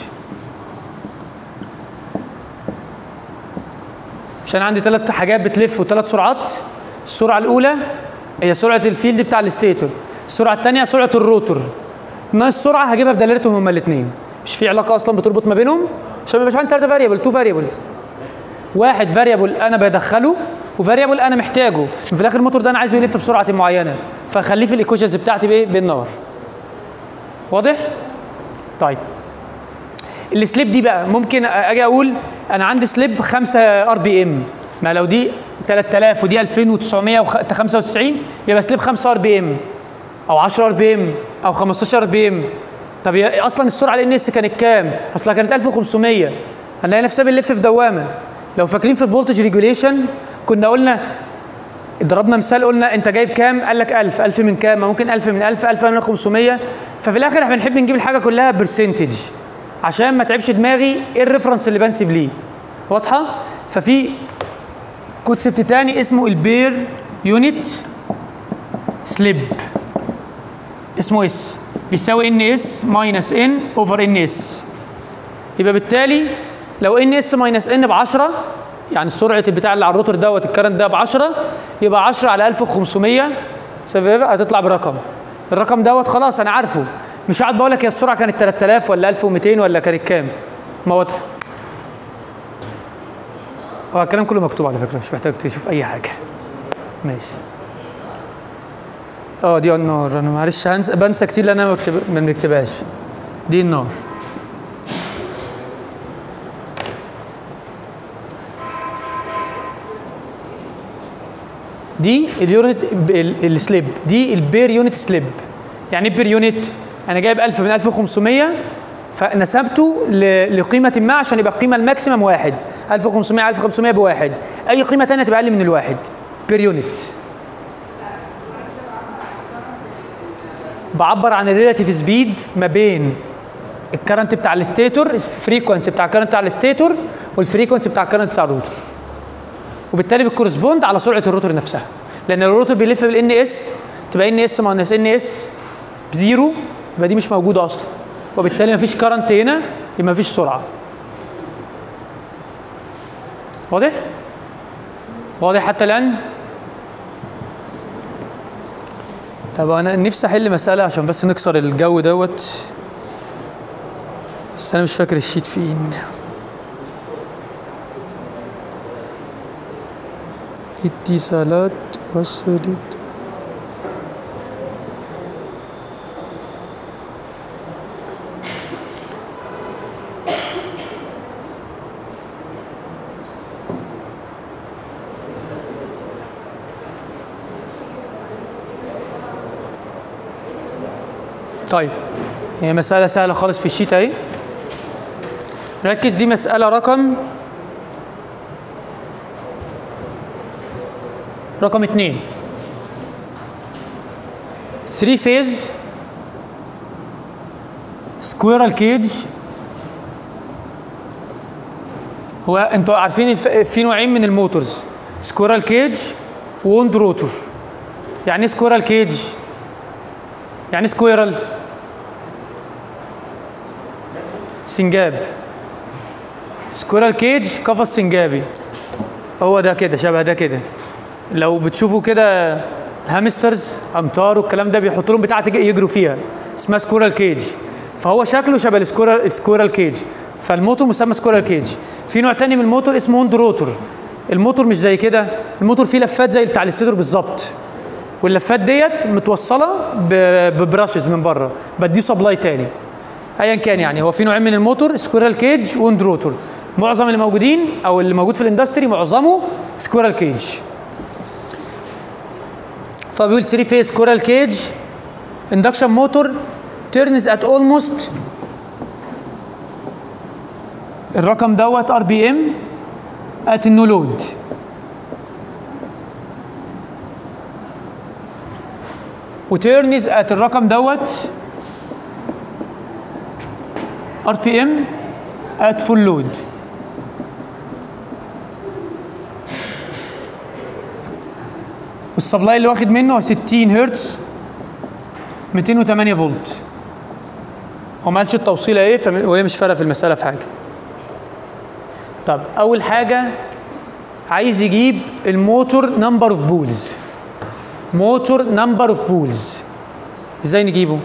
عشان عندي ثلاث حاجات بتلف وثلاث سرعات السرعه الاولى هي سرعه الفيلد بتاع الستيتور السرعه الثانيه سرعه الروتور ناقص السرعه هجيبها بدلالتهم هما الاثنين مش في علاقه اصلا بتربط ما بينهم عشان ما يبقاش عندي ثلاثه فاريبل تو فاريبلز واحد فاريبل انا بدخله وفاريبل انا محتاجه في الاخر الموتور ده انا عايزه يلف بسرعه معينه فاخليه في الايكويشنز بتاعتي بايه بالنار واضح طيب السليب دي بقى ممكن اجي اقول انا عندي سليب 5 ار بي ام ما لو دي 3000 ودي 2995 يبقى سليب 5 ار بي ام او 10 ار بي ام او 15 ار بي ام طب هي اصلا السرعه الان اس كانت كام؟ اصلها كانت 1500 هنلاقي نفسها بنلف في دوامه لو فاكرين في الفولتج ريجوليشن كنا قلنا ضربنا مثال قلنا انت جايب كام؟ قال لك 1000 1000 من كام؟ ما ممكن 1000 من 1000 1000 من 500 ففي الاخر احنا بنحب نجيب الحاجه كلها برسنتج عشان ما تعبش دماغي ايه الريفرنس اللي بنسب ليه واضحه؟ ففي كونسبت تاني اسمه البير يونت سليب اسمه اس بيساوي ان اس ماينس ان اوفر ان اس يبقى بالتالي لو ان اس ماينس ان ب 10 يعني سرعه البتاع اللي على الروتور دوت الكرنت ده ب 10 يبقى 10 على 1500 شايف هتطلع برقم الرقم دوت خلاص انا عارفه مش قاعد بقول لك هي السرعه كانت 3000 ولا 1200 ولا كانت كام ما واضح هو الكلام كله مكتوب على فكره مش محتاج تشوف اي حاجه ماشي اه دي النار انا معلش هنسى بنسى كتير لان انا بكتب ما بنكتبهاش دي النار دي اليونت ال- السليب دي البير يونت سليب يعني ايه بير يونت انا جايب 1000 من 1500 فنسبته ل- لقيمه ما عشان يبقى القيمه الماكسيمم واحد 1500 1500 بواحد اي قيمه ثانيه تبقى اقل من الواحد بير يونت بعبر عن الريلاتيف سبيد ما بين الكرنت بتاع الستيتور الفريكونسي بتاع الكرنت بتاع الستيتور والفريكونسي بتاع الكرنت بتاع الروتور وبالتالي بتكورسبوند على سرعه الروتور نفسها لان الروتور بيلف بالان اس تبقى ان اس ماينس ان اس بزيرو يبقى دي مش موجوده اصلا وبالتالي مفيش كرنت هنا يبقى مفيش سرعه واضح؟ واضح حتى الان؟ طب انا نفسي احل مساله عشان بس نكسر الجو دوت بس انا مش فاكر الشيت فين اتصالات وصلت طيب هي مسألة سهلة خالص في الشيت اهي ركز دي مسألة رقم رقم اتنين 3 فيز سكويرال كيج هو انتوا عارفين الف... في نوعين من الموتورز سكويرال كيج ووند روتور يعني ايه سكويرال كيج يعني ايه سكويرال سنجاب سكويرال كيج قفص سنجابي هو ده كده شبه ده كده لو بتشوفوا كده الهامسترز امتار والكلام ده بيحطوا لهم بتاعه تج- يجروا فيها اسمها سكورال كيج فهو شكله شبه السكورال السكورال كيج فالموتور مسمى سكورال كيج في نوع تاني من الموتور اسمه وند روتور الموتور مش زي كده الموتور فيه لفات زي بتاع الستيتور بالظبط واللفات ديت متوصله ب- ببراشز من بره بديه سبلاي تاني ايا كان يعني هو في نوعين من الموتور سكويرال كيج ووند روتور معظم اللي موجودين او اللي موجود في الاندستري معظمه سكويرال كيج فبيقول 3 فيز سكويرال كيج اندكشن موتور تيرنز ات اولموست الرقم دوت ار بي ام ات النو لود وتيرنز ات الرقم دوت ار بي ام ات فول لود والسبلاي اللي واخد منه 60 هرتز 208 فولت هو ما قالش التوصيله ايه فم- وهي مش فارقه في المساله في حاجه طب اول حاجه عايز يجيب الموتور نمبر اوف بولز موتور نمبر اوف بولز ازاي نجيبه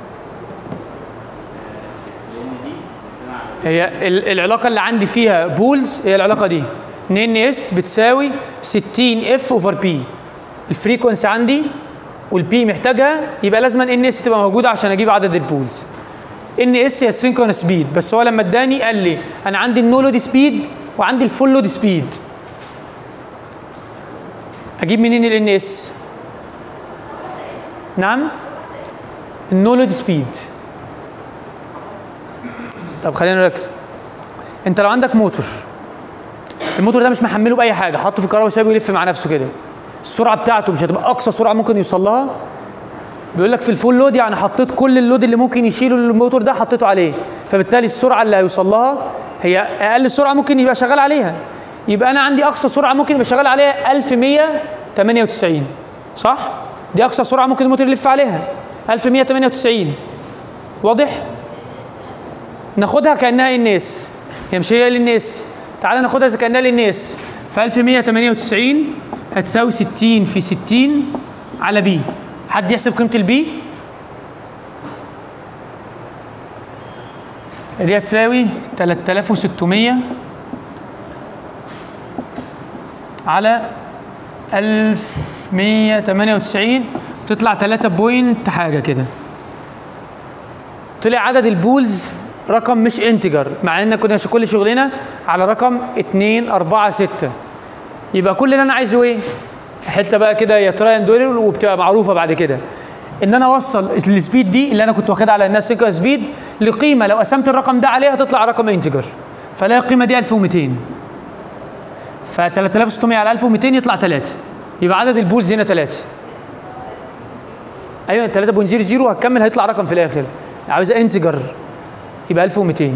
هي ال- العلاقه اللي عندي فيها بولز هي العلاقه دي ان ان اس بتساوي 60 اف اوفر بي الفريكونسي عندي والبي محتاجها يبقى لازم ان اس تبقى موجوده عشان اجيب عدد البولز ان اس هي السينكرونس سبيد بس هو لما اداني قال لي انا عندي النو لود سبيد وعندي الفول لود سبيد اجيب منين الان اس نعم النو لود سبيد طب خلينا نركز انت لو عندك موتور الموتور ده مش محمله باي حاجه حاطه في الكهرباء وسايبه يلف مع نفسه كده السرعه بتاعته مش هتبقى اقصى سرعه ممكن يوصل لها بيقول لك في الفول لود يعني حطيت كل اللود اللي ممكن يشيله الموتور ده حطيته عليه فبالتالي السرعه اللي هيوصل لها هي اقل سرعه ممكن يبقى شغال عليها يبقى انا عندي اقصى سرعه ممكن يبقى شغال عليها 1198 صح دي اقصى سرعه ممكن الموتور يلف عليها 1198 واضح ناخدها كانها ان اس هي مش هي ال اس تعالى ناخدها زي كانها ال اس ف 1198 هتساوي 60 في 60 على بي حد يحسب قيمه البي دي هتساوي 3600 على 1198 تطلع 3 بوينت حاجه كده طلع عدد البولز رقم مش انتجر مع ان كنا كل شغلنا على رقم 2 4 6 يبقى كل اللي انا عايزه ايه حته بقى كده يا ترايندولر وبتبقى معروفه بعد كده ان انا اوصل السبيد دي اللي انا كنت واخدها على الناس سيكا سبيد لقيمه لو قسمت الرقم ده عليها تطلع رقم انتجر فلا القيمه دي 1200 ف 3600 على 1200 يطلع 3 يبقى عدد البولز هنا 3 ايوه 3.00 هتكمل هيطلع رقم في الاخر عاوزه انتجر يبقى 1200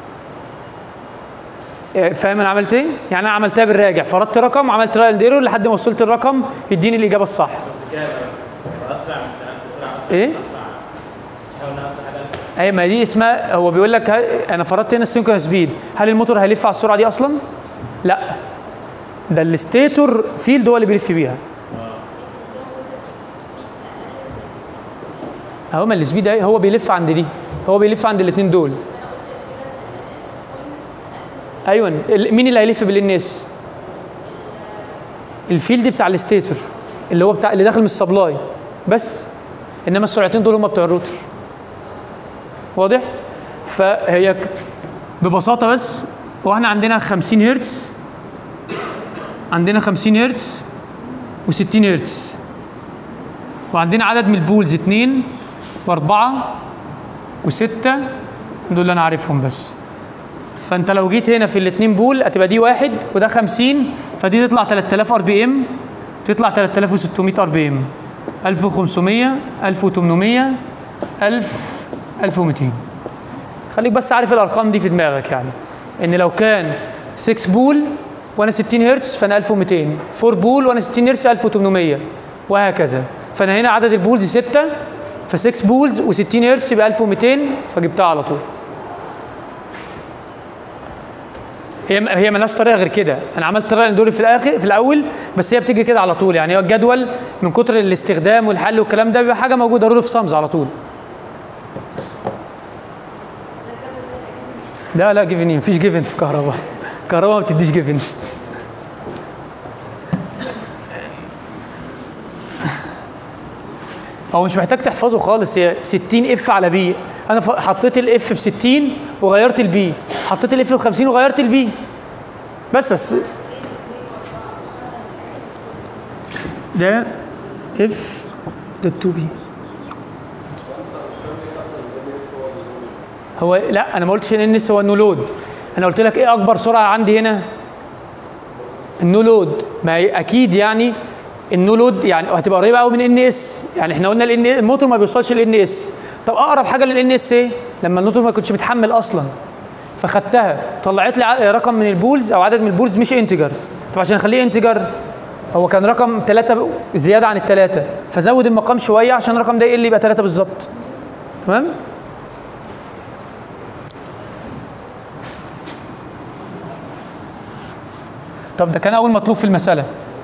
إيه، فاهم انا عملت ايه؟ يعني انا عملتها بالراجع فرضت رقم وعملت ترايل ايرور لحد ما وصلت الرقم يديني الاجابه الصح اسرع مش عارف بسرعه اسرع ايه؟ اسرع حاول نقصر حاجه اي ما دي اسمها هو بيقول لك ها- انا فرضت هنا السينكرونس سبيد هل الموتور هيلف على السرعه دي اصلا؟ لا ده الستيتور فيلد هو اللي بيلف بيها اهو ما السبيد اهي هو بيلف عند دي هو بيلف عند الاثنين دول ايوه ال- مين اللي هيلف بالان اس الفيلد بتاع الستيتور اللي هو بتاع اللي داخل من السبلاي بس انما السرعتين دول هم بتوع الروتر واضح فهي ك- ببساطه بس هو احنا عندنا 50 هرتز عندنا 50 هرتز و60 هرتز وعندنا عدد من البولز 2 و4 و6 دول اللي انا عارفهم بس فانت لو جيت هنا في الاثنين بول هتبقى دي واحد وده 50 فدي تطلع 3000 ار بي ام تطلع 3600 ار بي ام 1500 1800 1000 1200 خليك بس عارف الارقام دي في دماغك يعني ان لو كان 6 بول وانا 60 هرتز فانا 1200 4 بول وانا 60 هرتز 1800 وهكذا فانا هنا عدد البولز 6 ف 6 بولز و60 هرتز يبقى 1200 فجبتها على طول هي هي ملهاش طريقه غير كده انا عملت طريقه دول في الاخر في الاول بس هي بتيجي كده على طول يعني هو الجدول من كتر الاستخدام والحل والكلام ده بيبقى حاجه موجوده رول اوف سامز على طول لا لا جيفن مفيش جيفن في الكهرباء الكهرباء ما بتديش جيفن هو مش محتاج تحفظه خالص هي 60 اف على بي انا ف- حطيت الاف ب 60 وغيرت البي حطيت الاف ب 50 وغيرت البي بس بس ده اف ده 2 بي هو لا انا ما قلتش ان اس هو النو لود انا قلت لك ايه اكبر سرعه عندي هنا النو لود ما هي اكيد يعني النو لود يعني هتبقى قريبه قوي من ان اس يعني احنا قلنا الان الموتور ما بيوصلش للان اس طب اقرب حاجه للان اس ايه لما الموتور ما كنتش متحمل اصلا فخدتها طلعت لي ع- رقم من البولز او عدد من البولز مش انتجر طب عشان اخليه انتجر هو كان رقم ثلاثة زيادة عن الثلاثة فزود المقام شوية عشان الرقم ده يقل يبقى ثلاثة بالظبط تمام طب ده كان أول مطلوب في المسألة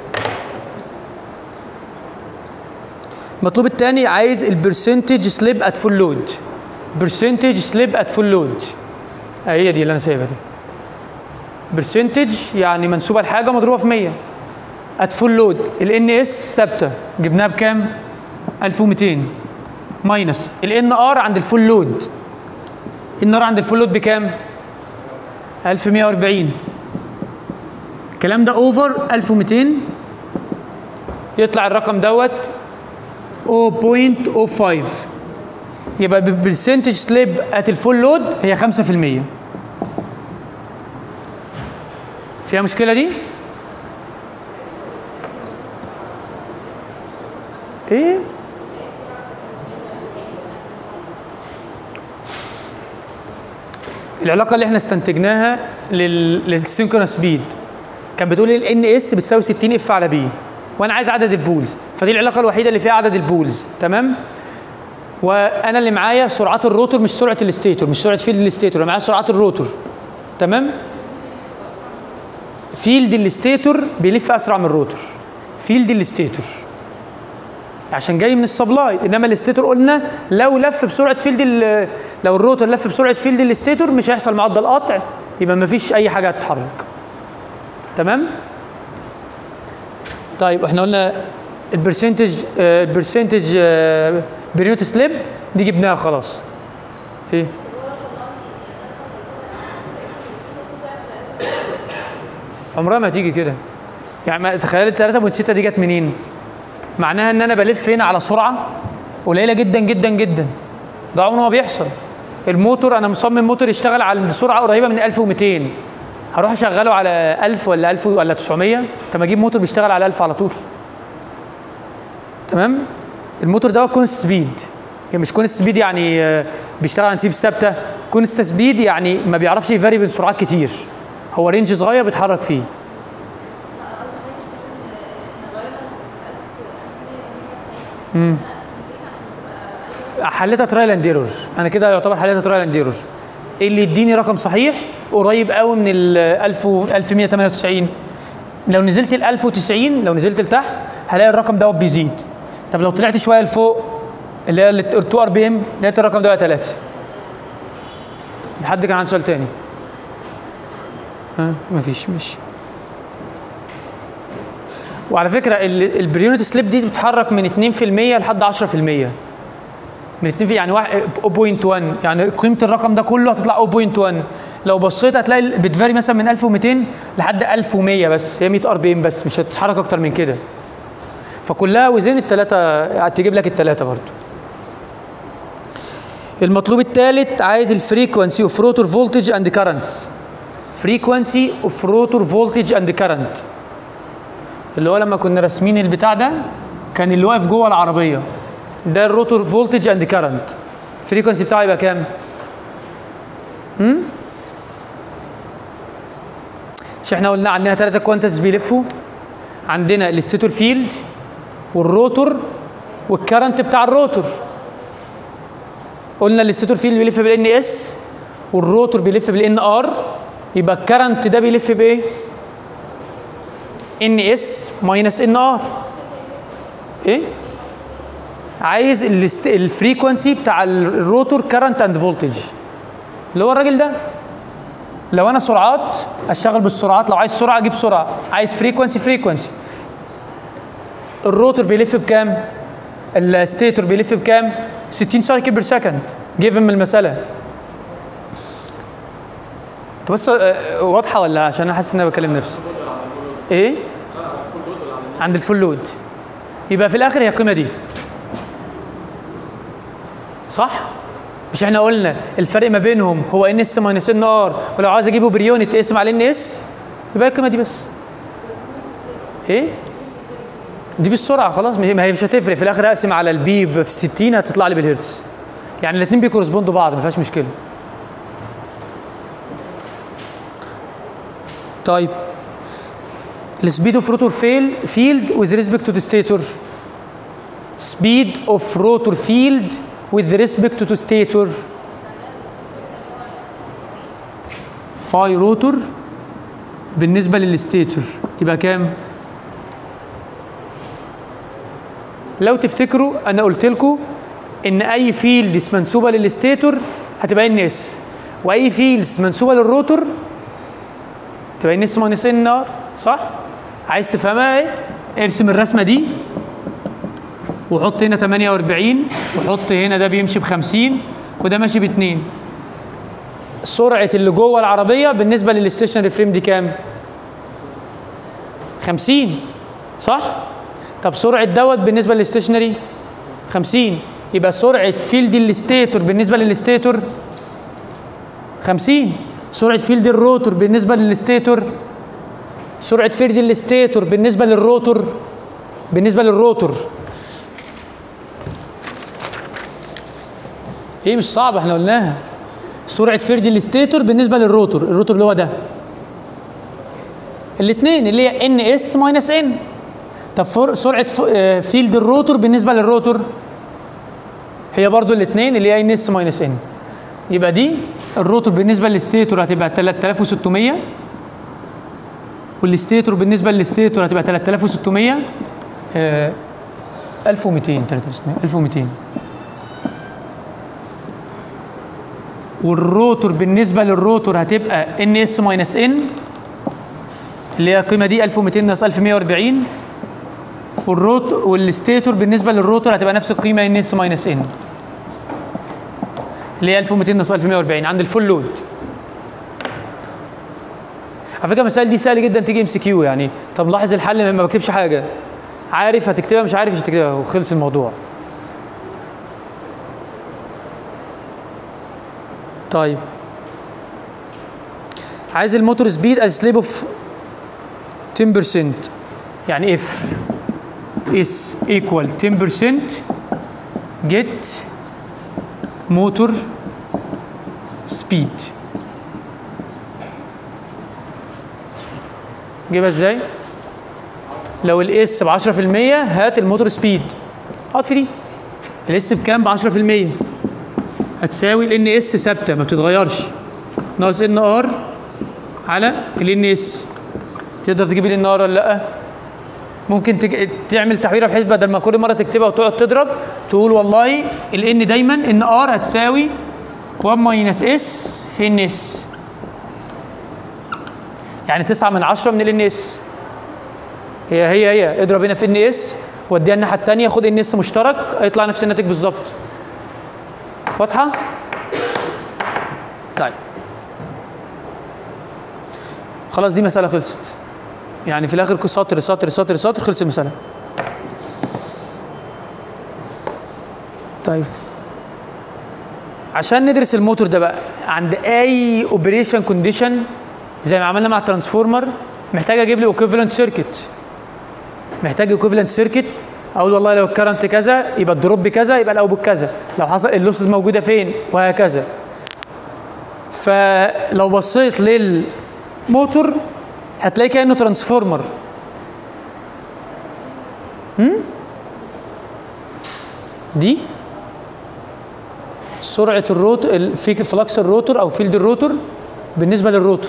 المطلوب الثاني عايز البرسنتج سليب ات فول لود برسنتج سليب ات فول لود هي دي اللي انا سايبها دي برسنتج يعني منسوبه لحاجه مضروبه في 100 ات فول لود الان اس ثابته جبناها بكام 1200 ماينس الان ار عند الفول لود ان ار عند الفول لود بكام 1140 الكلام ده اوفر 1200 يطلع الرقم دوت 0.05 يبقى بالبرسنتج سليب ات الفول لود هي 5% فيها مشكله دي؟ ايه؟ العلاقه اللي احنا استنتجناها لل... للسينكرونس سبيد كانت بتقول الان اس بتساوي 60 اف على بي وانا عايز عدد البولز فدي العلاقه الوحيده اللي فيها عدد البولز تمام وانا اللي معايا سرعات الروتور مش سرعه الستيتور مش سرعه فيلد الستيتور انا معايا سرعات الروتور تمام فيلد الستيتور بيلف اسرع من الروتور فيلد الستيتور عشان جاي من السبلاي انما الستيتور قلنا لو لف بسرعه فيلد ال- لو الروتور لف بسرعه فيلد الستيتور مش هيحصل معدل قطع يبقى مفيش اي حاجه هتتحرك تمام طيب احنا قلنا البرسنتج آه، البرسنتج بريوت سليب دي جبناها خلاص ايه عمرها ما هتيجي كده يعني ما تخيل ال 3.6 دي جت منين؟ معناها ان انا بلف هنا على سرعه قليله جدا جدا جدا ده عمره ما بيحصل الموتور انا مصمم موتور يشتغل على سرعه قريبه من 1200 هروح اشغله على 1000 ولا 1000 ولا 900 طب ما اجيب موتور بيشتغل على 1000 على طول تمام الموتور ده كونست سبيد يعني مش كونست سبيد يعني آه، بيشتغل على سيب ثابته كونست سبيد يعني ما بيعرفش يفاري بين سرعات كتير هو رينج صغير بيتحرك فيه حلتها ترايل اند ايرور انا كده يعتبر حلتها ترايل اند ايرور اللي يديني رقم صحيح قريب قوي من ال 1000 و 1198 لو نزلت ال 1090 لو نزلت لتحت هلاقي الرقم دوت بيزيد طب لو طلعت شويه لفوق اللي هي ال 2 ار بي ام لقيت الرقم ده بقى 3 حد كان عنده سؤال تاني ها مفيش ماشي وعلى فكره البريونت سليب دي بتتحرك من 2% لحد 10% من 2 في يعني واحد 0.1 يعني قيمه الرقم ده كله هتطلع 0.1 لو بصيت هتلاقي ال- بتفاري مثلا من 1200 لحد 1100 بس هي 100 ار بي ام بس مش هتتحرك اكتر من كده فكلها وزين الثلاثه تجيب لك الثلاثه برضو المطلوب الثالث عايز الفريكونسي اوف روتور فولتج اند كارنتس فريكونسي اوف روتور فولتج اند كارنت اللي هو لما كنا راسمين البتاع ده كان اللي واقف جوه العربيه ده الروتور فولتج اند كارنت الفريكونسي بتاعه يبقى كام؟ امم مش احنا قلنا عندنا ثلاثة كوانتيتيز بيلفوا عندنا الستيتور فيلد والروتور والكرنت بتاع الروتور قلنا الستيتور فيلد بيلف بالان اس والروتور بيلف بالان ار يبقى الكرنت ده بيلف بايه؟ ان اس ماينس ان ار ايه؟ عايز الست- الفريكونسي بتاع الروتور كرنت اند فولتج اللي هو الراجل ده لو انا سرعات اشتغل بالسرعات لو عايز سرعه اجيب سرعه عايز فريكونسي فريكونسي الروتور بيلف بكام الستيتور بيلف بكام 60 سايكل بير سكند جيفن من المساله طب بس آه، واضحه ولا عشان انا حاسس ان انا بكلم نفسي ايه عند الفول لود يبقى في الاخر هي القيمه دي صح مش احنا قلنا الفرق ما بينهم هو ان اس ماينس ان ار ولو عايز اجيبه بريونت اقسم على ان اس يبقى القيمه دي بس ايه دي بالسرعه خلاص ما هي ما هي مش هتفرق في الاخر اقسم على البي في 60 هتطلع لي بالهرتز يعني الاثنين بيكورسبوندوا بعض ما فيهاش مشكله طيب السبيد اوف روتور فيل فيلد with respect to the stator speed of rotor field with respect to the stator فاي روتور بالنسبة للستيتور يبقى كام؟ لو تفتكروا انا قلت لكم ان اي فيلدز منسوبه للستيتور هتبقى ان اس واي فيلدز منسوبه للروتور تبقى ان اس ماينس ان ار صح؟ عايز تفهمها ايه؟ ارسم الرسمه دي وحط هنا 48 وحط هنا ده بيمشي ب 50 وده ماشي ب 2 سرعه اللي جوه العربيه بالنسبه للستيشنري فريم دي كام؟ 50 صح؟ طب سرعه دوت بالنسبه للستيشنري 50 يبقى سرعه فيلد الستيتور بالنسبه للستيتور 50 سرعه فيلد الروتور بالنسبه للستيتور سرعه فيلد الستيتور بالنسبه للروتور بالنسبه للروتور ايه مش صعب احنا قلناها سرعه فيلد الستيتور بالنسبه للروتور الروتور اللي هو ده الاثنين اللي هي ان اس ماينس ان طب فر- سرعه ف- آه، فيلد الروتور بالنسبه للروتور هي برضو الاثنين اللي هي ان اس ماينس ان يبقى دي الروتور بالنسبه للستيتور هتبقى 3600 والستيتور بالنسبه للستيتور هتبقى 3600 آه 1200 3600 1200 والروتور بالنسبه للروتور هتبقى ان اس ماينس ان اللي هي القيمه دي 1200 ناقص 1140 والروت والستيتور بالنسبه للروتور هتبقى نفس القيمه ان اس ماينس ان اللي هي 1200 ناقص 1140 عند الفول لود على فكره المسائل دي سهله جدا تيجي ام سي كيو يعني طب لاحظ الحل ما بكتبش حاجه عارف هتكتبها مش عارف مش هتكتبها وخلص الموضوع طيب عايز الموتور سبيد از سليب اوف 10% يعني اف is equal 10% get motor speed جيبها ازاي؟ لو الاس ب 10% هات الموتور سبيد حط في دي الاس بكام؟ ب 10% هتساوي الان اس ثابته ما بتتغيرش ناقص ان ار على الان اس تقدر تجيب الان ار ولا لا؟ ممكن تج... تعمل تحويره بحيث بدل ما كل مره تكتبها وتقعد تضرب تقول والله الان دايما ان ار هتساوي 1 ماينس اس في ان اس يعني 9 من 10 من الان اس هي هي هي اضرب هنا في ان اس وديها الناحيه الثانيه خد ان اس مشترك هيطلع نفس الناتج بالظبط واضحه؟ طيب خلاص دي مساله خلصت يعني في الاخر سطر سطر سطر سطر خلص المساله طيب عشان ندرس الموتور ده بقى عند اي اوبريشن كونديشن زي ما عملنا مع الترانسفورمر محتاج اجيب لي ايكوفالنت سيركت محتاج ايكوفالنت سيركت اقول والله لو الكرنت كذا يبقى الدروب كذا يبقى الاوبوت كذا لو حصل اللوسز موجوده فين وهكذا فلو بصيت للموتور هتلاقي كانه ترانسفورمر هم؟ دي سرعه الروتور في فلكس الروتور او فيلد الروتور بالنسبه للروتور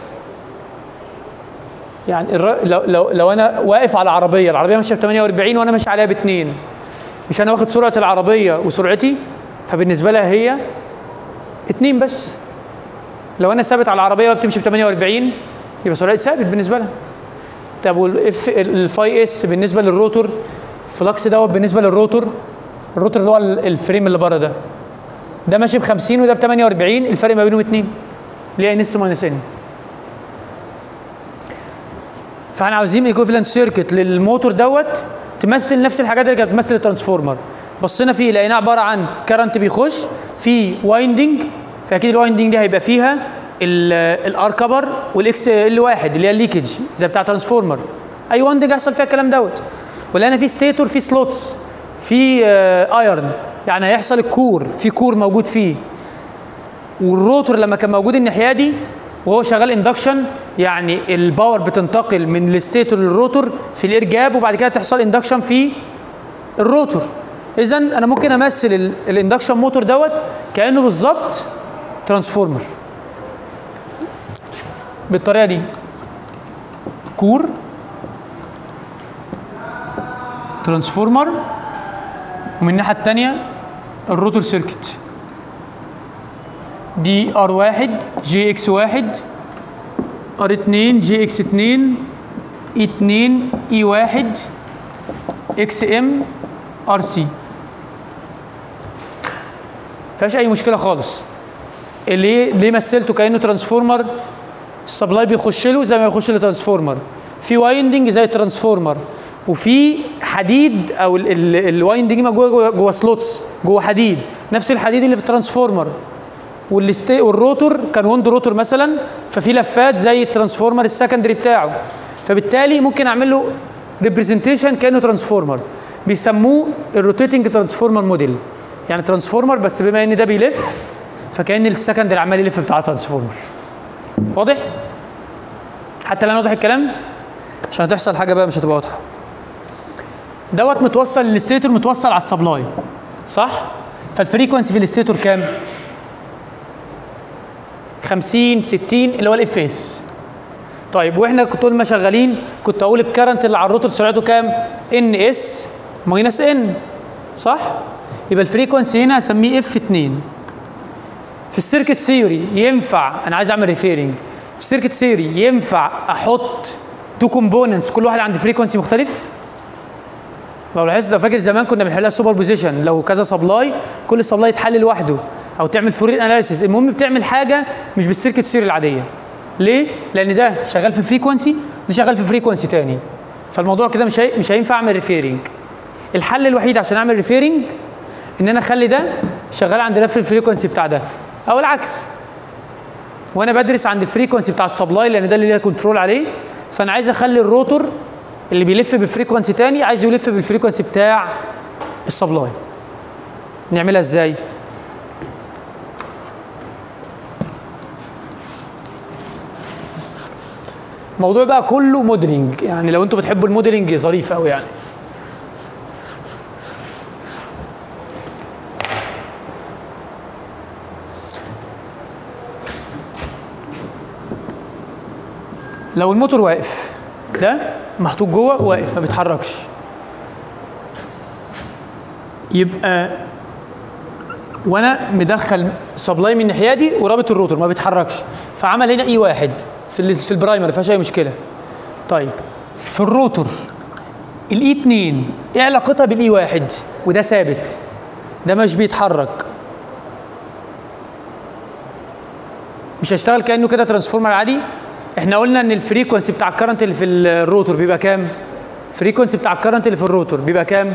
يعني الر... لو, لو لو انا واقف على عربيه العربيه ماشيه ب 48 وانا ماشي عليها باثنين مش انا واخد سرعه العربيه وسرعتي فبالنسبه لها هي اتنين بس لو انا ثابت على العربيه وبتمشي ب 48 يبقى سرعتي ثابت بالنسبه لها طب والاف الفاي اس بالنسبه للروتور فلكس دوت بالنسبه للروتور الروتور اللي هو الفريم اللي بره ده ده ماشي ب 50 وده ب 48 الفرق ما بينهم اتنين اللي هي ان اس ماينس ان فاحنا عاوزين ايكوفالنت سيركت للموتور دوت تمثل نفس الحاجات اللي كانت بتمثل الترانسفورمر بصينا فيه لقيناه عباره عن كرنت بيخش في وايندنج فاكيد الوايندنج دي هيبقى فيها الار كبر والاكس ال واحد اللي هي الليكج زي بتاع ترانسفورمر اي وايندنج هيحصل فيها الكلام دوت ولقينا في ستيتور في سلوتس في ايرن يعني هيحصل الكور في كور موجود فيه والروتور لما كان موجود الناحيه دي وهو شغال اندكشن يعني الباور بتنتقل من الستيتور للروتور في الاير جاب وبعد كده تحصل اندكشن في الروتور اذا انا ممكن امثل الاندكشن موتور دوت كانه بالظبط ترانسفورمر بالطريقه دي كور ترانسفورمر ومن الناحيه الثانيه الروتور سيركت دي ار واحد جي اكس واحد ار اتنين جي اكس اتنين اي اتنين اي واحد اكس ام ار سي فيهاش اي مشكله خالص اللي ليه مثلته كانه ترانسفورمر السبلاي بيخش له زي ما يخش لترانسفورمر في وايندنج زي الترانسفورمر وفي حديد او الوايندنج جوه جوه, جوه سلوتس جوه حديد نفس الحديد اللي في الترانسفورمر والستي والروتور كان ويند روتور مثلا ففي لفات زي الترانسفورمر السكندري بتاعه فبالتالي ممكن اعمل له ريبريزنتيشن كانه ترانسفورمر بيسموه الروتيتنج ترانسفورمر موديل يعني ترانسفورمر بس بما ان ده بيلف فكان السكندري عمال يلف بتاع ترانسفورمر واضح حتى الان واضح الكلام عشان هتحصل حاجه بقى مش هتبقى واضحه دوت متوصل للستيتور متوصل على السبلاي صح فالفريكونسي في الستيتور كام 50 60 اللي هو الاف اس طيب واحنا كنت طول ما شغالين كنت اقول الكرنت اللي على الروتور سرعته كام ان اس ماينس ان صح يبقى الفريكونسي هنا هسميه اف 2 في السيركت ثيوري ينفع انا عايز اعمل ريفيرنج في السيركت ثيوري ينفع احط تو كومبوننتس كل واحد عند فريكونسي مختلف لو لاحظت لو فاكر زمان كنا بنحلها سوبر بوزيشن لو كذا سبلاي كل سبلاي يتحل لوحده او تعمل فورير اناليسيس المهم بتعمل حاجه مش بالسيركت ثيوري العاديه ليه لان ده شغال في فريكونسي ده شغال في فريكونسي تاني فالموضوع كده مش هي... مش هينفع اعمل ريفيرنج الحل الوحيد عشان اعمل ريفيرنج ان انا اخلي ده شغال عند نفس الفريكونسي بتاع ده او العكس وانا بدرس عند الفريكونسي بتاع السبلاي لان ده اللي ليها كنترول عليه فانا عايز اخلي الروتور اللي بيلف بفريكونسي تاني عايز يلف بالفريكونسي بتاع السبلاي نعملها ازاي الموضوع بقى كله موديلنج يعني لو انتوا بتحبوا الموديلنج ظريف قوي يعني لو الموتور واقف ده محطوط جوه واقف ما بيتحركش يبقى وانا مدخل سبلاي من الناحيه دي ورابط الروتور ما بيتحركش فعمل هنا اي واحد في ال في البرايمر ما فيهاش اي مشكله طيب في الروتور الاي 2 ايه علاقتها بالاي 1 وده ثابت ده مش بيتحرك مش هيشتغل كانه كده ترانسفورمر عادي احنا قلنا ان الفريكونسي بتاع الكرنت اللي في الروتور بيبقى كام الفريكونسي بتاع الكرنت اللي في الروتور بيبقى كام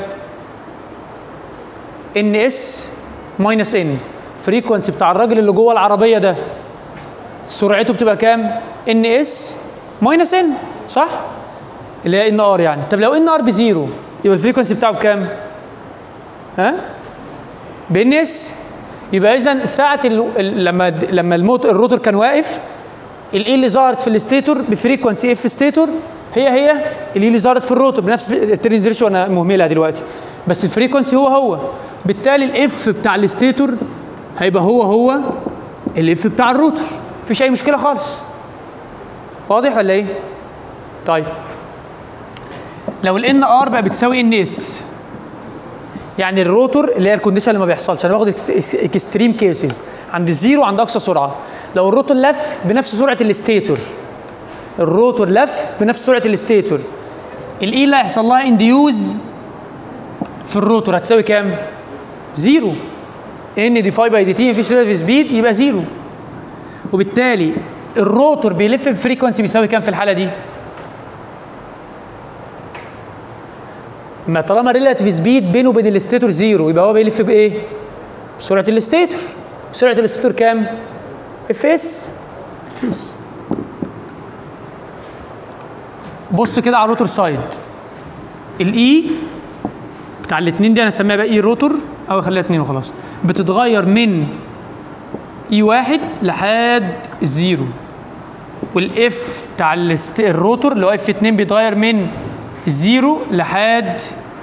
ان اس ماينس ان فريكونسي بتاع الراجل اللي جوه العربيه ده سرعته بتبقى كام ان اس ماينس ان صح اللي هي ان ار يعني طب لو ان ار بزيرو يبقى الفريكونسي بتاعه بكام ها بان اس يبقى اذا ساعه ال... لما لما الموت الروتور كان واقف الاي اللي ظهرت في الستيتور بفريكونسي اف ستيتور هي هي الاي اللي ظهرت في الروتور بنفس الترنز ريشيو انا مهملها دلوقتي بس الفريكونسي هو هو بالتالي الاف بتاع الستيتور هيبقى هو هو الاف بتاع الروتور مفيش اي مشكله خالص واضح ولا ايه طيب لو الان ار بقى بتساوي ان اس يعني الروتور اللي هي الكونديشن اللي ما بيحصلش انا باخد اكستريم كيسز عند الزيرو عند اقصى سرعه لو الروتور لف بنفس سرعه الستيتور الروتور لف بنفس سرعه الستيتور الاي اللي هيحصل لها انديوز في الروتور هتساوي كام؟ زيرو ان دي فاي باي دي تي مفيش ريلاتيف سبيد يبقى زيرو وبالتالي الروتور بيلف بفريكونسي بيساوي كام في الحاله دي؟ ما طالما ريلاتيف سبيد بينه وبين الستيتور زيرو يبقى هو بيلف بايه؟ بسرعه الستيتور سرعه الستيتور كام؟ اف اس اف اس بص كده على الروتور سايد الاي بتاع الاثنين دي انا هسميها بقى اي روتور او خليها اتنين وخلاص بتتغير من اي واحد لحد الزيرو والاف بتاع الست- الروتور اللي هو اف 2 بيتغير من الزيرو لحد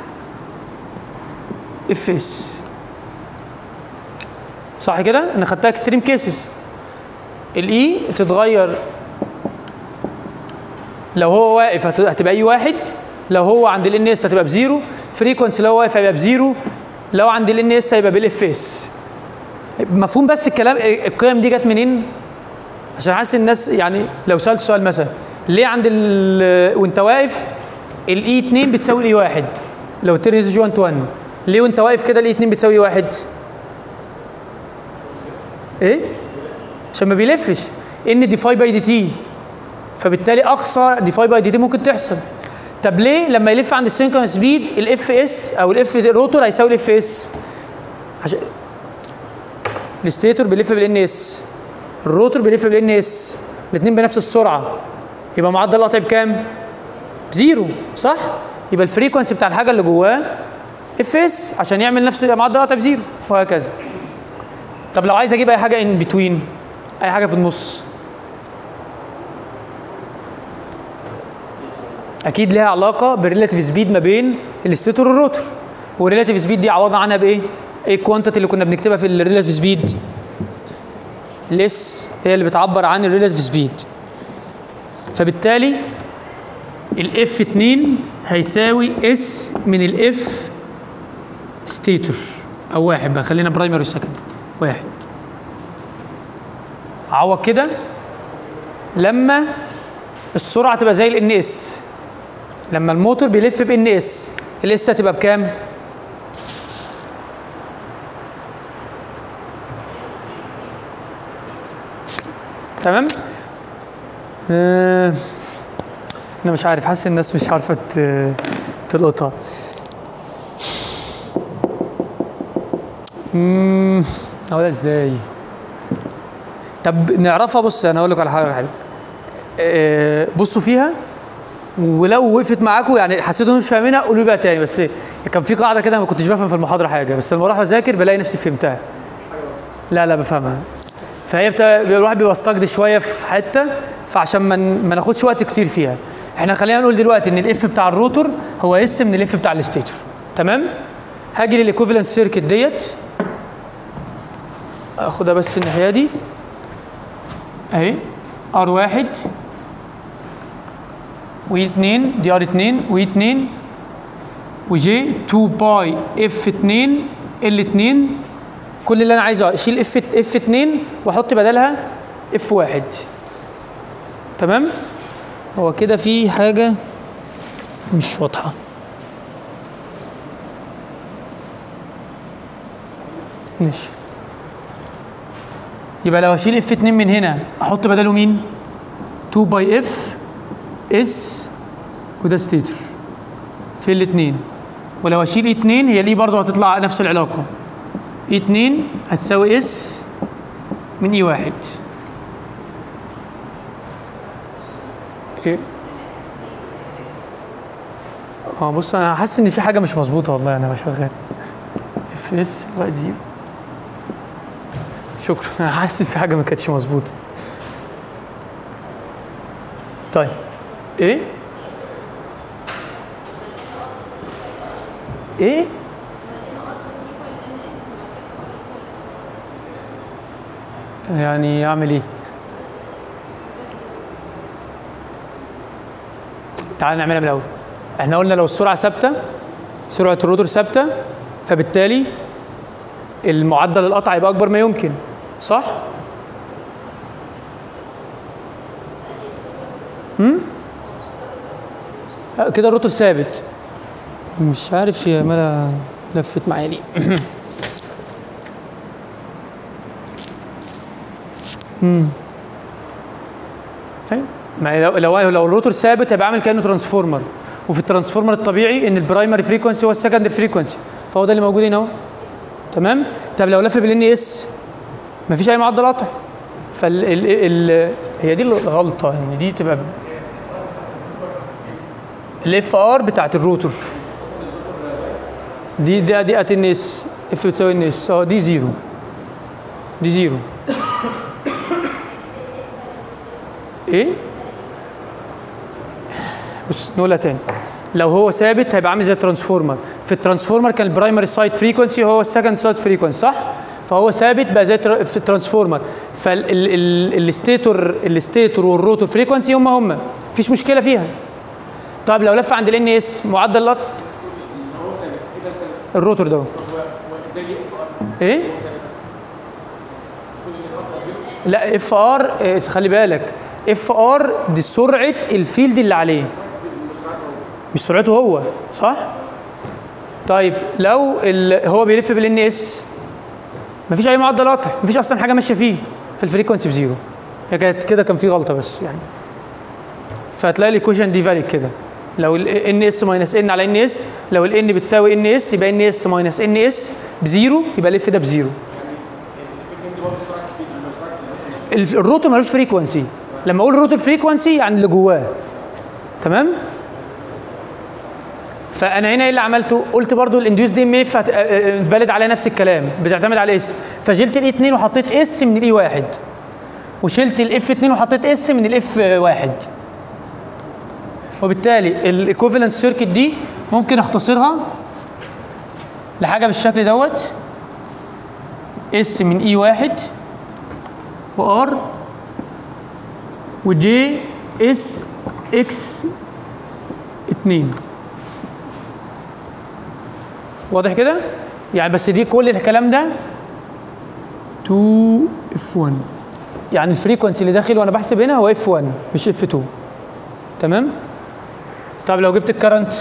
اف اس صح كده انا خدتها اكستريم كيسز الاي تتغير لو هو واقف هت- هتبقى اي واحد لو هو عند الان اس هتبقى بزيرو فريكونسي لو هو واقف هيبقى بزيرو لو عند الان اس هيبقى بالاف اس مفهوم بس الكلام القيم دي جت منين عشان حاسس الناس يعني لو سالت سؤال مثلا ليه عند ال وانت واقف الاي 2 بتساوي الاي 1 لو تريز 1 تو 1 ليه وانت واقف كده الاي 2 بتساوي 1 ايه عشان ما بيلفش ان ديفاي باي دي تي فبالتالي اقصى ديفاي باي دي تي ممكن تحصل طب ليه لما يلف عند السينكرون سبيد الاف اس او الاف روتور هيساوي الاف اس عشان الستيتور بيلف بالان اس الروتور بيلف بالان اس الاثنين بنفس السرعه يبقى معدل القطع بكام؟ بزيرو صح؟ يبقى الفريكونسي بتاع الحاجه اللي جواه اف اس عشان يعمل نفس معدل القطع بزيرو وهكذا طب لو عايز اجيب اي حاجه ان بتوين اي حاجه في النص اكيد ليها علاقه بالريلاتيف سبيد ما بين الستيتور والروتور والريلاتيف سبيد دي عوضنا عنها بايه؟ ايه الكوانتيتي اللي كنا بنكتبها في الريلاتيف سبيد؟ الاس هي اللي بتعبر عن الريلاتيف سبيد فبالتالي الاف 2 هيساوي اس من الاف ستيتور او واحد بقى خلينا برايمري وسكند واحد عوض كده لما السرعه تبقى زي الان اس لما الموتور بيلف بان اس الاس هتبقى بكام؟ تمام؟ آه انا مش عارف حاسس الناس مش عارفه ت- تلقطها امم اقولها ازاي طب نعرفها بص انا اقول لك على حاجه حلوه آه، بصوا فيها ولو وقفت معاكم يعني حسيتوا انتم مش فاهمينها قولوا لي بقى تاني بس كان في قاعده كده ما كنتش بفهم في المحاضره حاجه بس لما اروح اذاكر بلاقي نفسي فهمتها لا لا بفهمها فهي بتا... الواحد بيبقى استجد شويه في حته فعشان ما ن- ما ناخدش وقت كتير فيها احنا خلينا نقول دلوقتي ان الاف بتاع الروتور هو اس من الاف بتاع الستيتور تمام هاجي للايكوفالنت سيركت ديت اخدها بس الناحيه دي اهي ار واحد وي 2 دي ار 2 وي 2 وجي 2 باي اف 2 ال 2 كل اللي انا عايزه اشيل اف اف 2 واحط بدلها اف 1 تمام هو كده في حاجه مش واضحه ماشي يبقى لو اشيل اف 2 من هنا احط بداله مين 2 باي اف اس وده ستيتور في الاثنين ولو اشيل اي 2 هي الاي برضه هتطلع نفس العلاقه اي 2 هتساوي اس من اي 1 اوكي اه بص انا حاسس ان في حاجه مش مظبوطه والله انا شغال اف اس لغايه زيرو شكرا انا حاسس ان في حاجه ما كانتش مظبوطه طيب ايه ايه يعني اعمل ايه تعال نعملها من الاول احنا قلنا لو السرعه ثابته سرعه الروتور ثابته فبالتالي المعدل القطع يبقى اكبر ما يمكن صح هم لا، كده الروتور ثابت مش عارف هي مالها لفت معايا ليه امم أيوة. ما لو لو لو الروتور ثابت هيبقى عامل كانه ترانسفورمر وفي الترانسفورمر الطبيعي ان البرايمري فريكونسي هو السكندري فريكونسي فهو ده اللي موجود هنا اهو تمام طب لو لف بالان اس مفيش اي معدل قطع فال ال ال هي دي الغلطه ان دي تبقى الاف ار بتاعت الروتور دي دي دي ات ان اس اف بتساوي ان اس اه دي زيرو دي زيرو ايه بص نقولها تاني لو هو ثابت هيبقى عامل زي الترانسفورمر في الترانسفورمر كان البرايمري سايد فريكونسي هو السكند سايد فريكونسي صح فهو ثابت بقى زي تر- في الترانسفورمر فالستيتور الستيتور والروتور فريكونسي هم هم مفيش مشكله فيها طب لو لف عند الان اس معدل اللط هو ثابت ايه ده ثابت الروتور ده هو هو ازاي ليه اف ار ايه هو ثابت لا اف ار خلي بالك اف ار دي سرعه الفيلد اللي عليه مش سرعته هو صح طيب لو ال- هو بيلف بالان اس مفيش اي معدل قطع مفيش اصلا حاجه ماشيه فيه في الفريكونسي بزيرو هي كانت كده كان في غلطه بس يعني فهتلاقي الايكويشن دي فاليد كده لو ان اس ماينس ان على ان اس لو الان بتساوي ان اس يبقى ان اس ماينس ان اس بزيرو يبقى الاف ده بزيرو الف- الروتور ملوش فريكونسي لما اقول الروتور فريكونسي يعني اللي جواه تمام فانا هنا ايه اللي عملته قلت برضو الانديوس دي ام اف فاليد عليها نفس الكلام بتعتمد على اس فشلت الاي 2 وحطيت اس من الاي 1 وشلت الاف 2 وحطيت اس من الاف 1 وبالتالي الايكوفالنت سيركت دي ممكن اختصرها لحاجه بالشكل دوت اس من اي 1 وار وجي اس اكس 2 واضح كده؟ يعني بس دي كل الكلام ده 2 اف 1 يعني الفريكونسي اللي داخل وانا بحسب هنا هو اف 1 مش اف 2 تمام؟ طب لو جبت الكرنت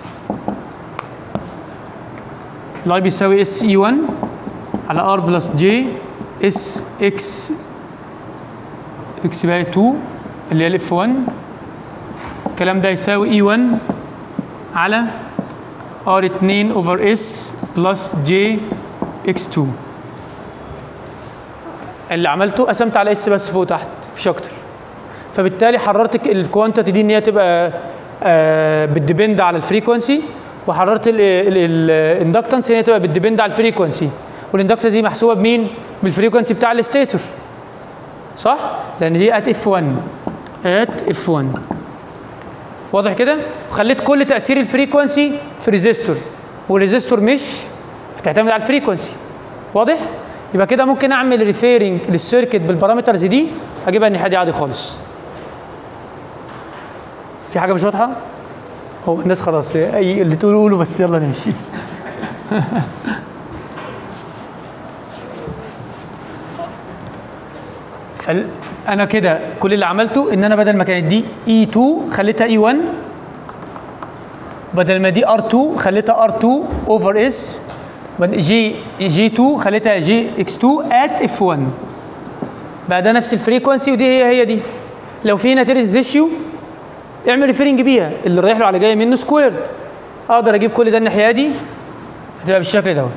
لاي بيساوي اس اي 1 على ار بلس جي اس اكس اكس بقى 2 اللي هي الاف 1 الكلام ده يساوي اي 1 على ار 2 اوفر اس بلس جي اكس 2 اللي عملته قسمت على اس بس فوق تحت مفيش اكتر فبالتالي حررت الكوانتيتي دي ان هي تبقى آه بتديبند على الفريكونسي وحررت الاندكتنس ان هي تبقى بتديبند على الفريكونسي والاندكتنس دي محسوبه بمين؟ بالفريكونسي بتاع الستيتور صح؟ لان دي ات اف 1 ات اف 1 واضح كده؟ وخليت كل تاثير الفريكونسي في ريزيستور والريزيستور مش بتعتمد على الفريكونسي واضح؟ يبقى كده ممكن اعمل ريفيرنج للسيركت بالبارامترز دي اجيبها الناحيه دي عادي خالص في حاجه مش واضحه؟ هو الناس خلاص اي اللي تقولوا قولوا بس يلا نمشي فال... انا كده كل اللي عملته ان انا بدل ما كانت دي اي 2 خليتها اي 1 بدل ما دي ار 2 خليتها ار 2 اوفر اس جي جي 2 خليتها جي اكس 2 ات اف 1 بقى ده نفس الفريكونسي ودي هي هي دي لو في هنا تيرز ريشيو اعمل ريفيرنج بيها اللي رايح له على جاي منه سكويرد اقدر اجيب كل ده الناحيه دي هتبقى بالشكل دوت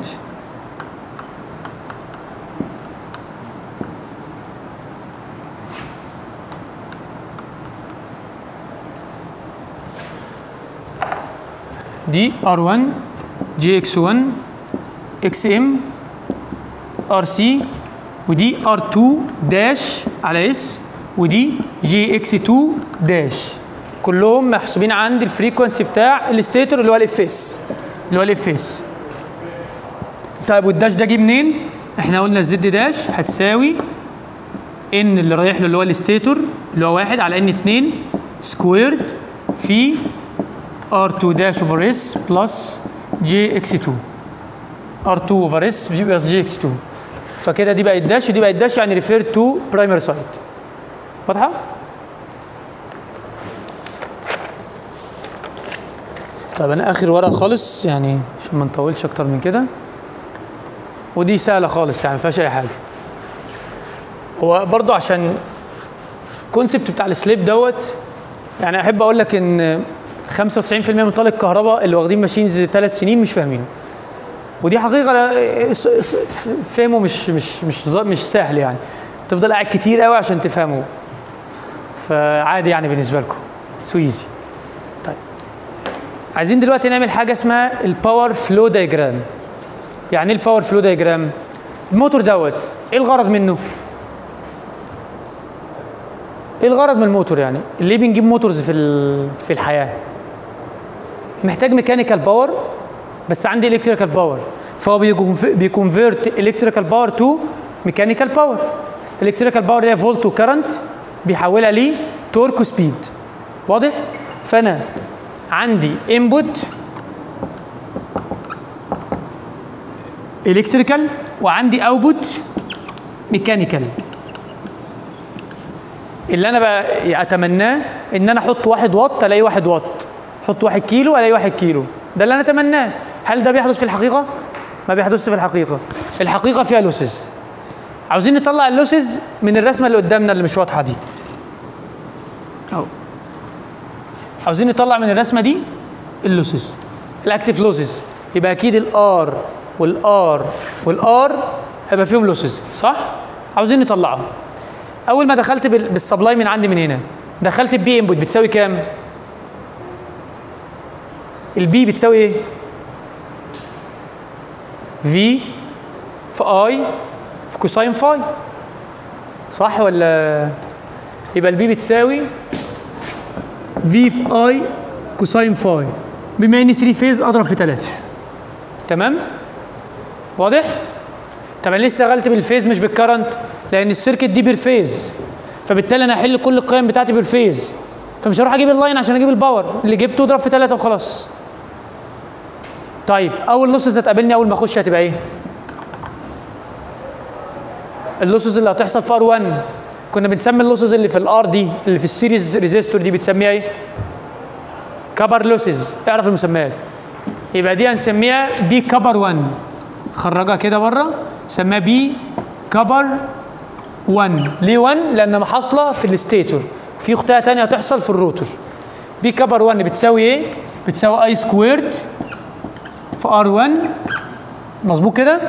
دي R1 JX1 XM RC ودي R2 داش على اس ودي JX2 داش كلهم محسوبين عند الفريكونسي بتاع الستيتور اللي هو الاف اس اللي هو الاف اس طيب والداش ده جه منين؟ احنا قلنا الزد داش هتساوي ان اللي رايح له اللي هو الستيتور اللي هو واحد على ان 2 سكويرد في R2 داش اوفر اس بلس جي اكس 2 R2 اوفر اس بلس جي اكس 2 فكده دي بقت داش ودي بقت داش يعني ريفير تو برايمري سايد واضحه؟ طيب انا اخر ورقه خالص يعني عشان ما نطولش اكتر من كده ودي سهله خالص يعني ما فيهاش اي حاجه هو برضو عشان الكونسبت بتاع السليب دوت يعني احب اقول لك ان 95% من طالب الكهرباء اللي واخدين ماشينز ثلاث سنين مش فاهمينه ودي حقيقه لا- س- س- فهمه مش مش مش ظ- مش سهل يعني تفضل قاعد كتير قوي عشان تفهمه فعادي يعني بالنسبه لكم سويزي طيب عايزين دلوقتي نعمل حاجه اسمها الباور فلو دايجرام يعني ايه الباور فلو دايجرام الموتور دوت ايه الغرض منه ايه الغرض من الموتور يعني ليه بنجيب موتورز في ال- في الحياه محتاج ميكانيكال باور بس عندي الكتريكال باور فهو بيكونف- بيكونفيرت الكتريكال باور تو ميكانيكال باور الكتريكال باور اللي هي فولت وكرنت بيحولها لي تورك وسبيد واضح فانا عندي انبوت الكتريكال وعندي اوتبوت ميكانيكال اللي انا بقى اتمناه ان انا احط واحد واط الاقي واحد واط احط واحد كيلو الاقي واحد كيلو ده اللي انا اتمناه هل ده بيحدث في الحقيقه ما بيحدثش في الحقيقه الحقيقه فيها لوسز عاوزين نطلع اللوسز من الرسمه اللي قدامنا اللي مش واضحه دي أو. عاوزين نطلع من الرسمه دي اللوسز الاكتيف لوسز يبقى اكيد الار والار والار هيبقى فيهم لوسز صح عاوزين نطلعهم اول ما دخلت بال- بالسبلاي من عندي من هنا دخلت البي انبوت بتساوي كام البي بتساوي ايه في في اي في كوساين فاي صح ولا يبقى البي بتساوي في في اي كوساين فاي بما اني 3 فيز اضرب في 3 تمام واضح طب انا ليه اشتغلت بالفيز مش بالكرنت لان السيركت دي بيرفيز فبالتالي انا هحل كل القيم بتاعتي بالفيز فمش هروح اجيب اللاين عشان اجيب الباور اللي جبته اضرب في 3 وخلاص طيب اول لوسز هتقابلني اول ما اخش هتبقى ايه اللوسز اللي هتحصل في ار 1 كنا بنسمي اللوسز اللي في الار دي اللي في السيريز ريزيستور دي بتسميها ايه كبر لوسز اعرف المسميات يبقى دي هنسميها بي كبر 1 خرجها كده بره سماها بي كبر 1 ليه 1 لان حاصله في الستيتور في اختها تانية هتحصل في الروتور بي كبر 1 بتساوي ايه بتساوي اي سكويرد في ار 1 مظبوط كده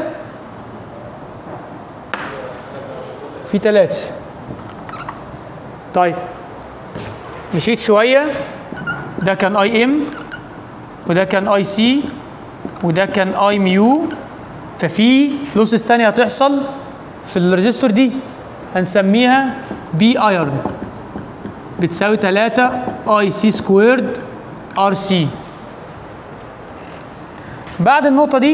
في ثلاثة طيب مشيت شوية ده كان اي ام وده كان اي سي وده كان اي ميو ففي لوسز تانية هتحصل في الريزيستور دي هنسميها بي ايرن بتساوي 3 اي سي سكويرد ار سي بعد النقطة دي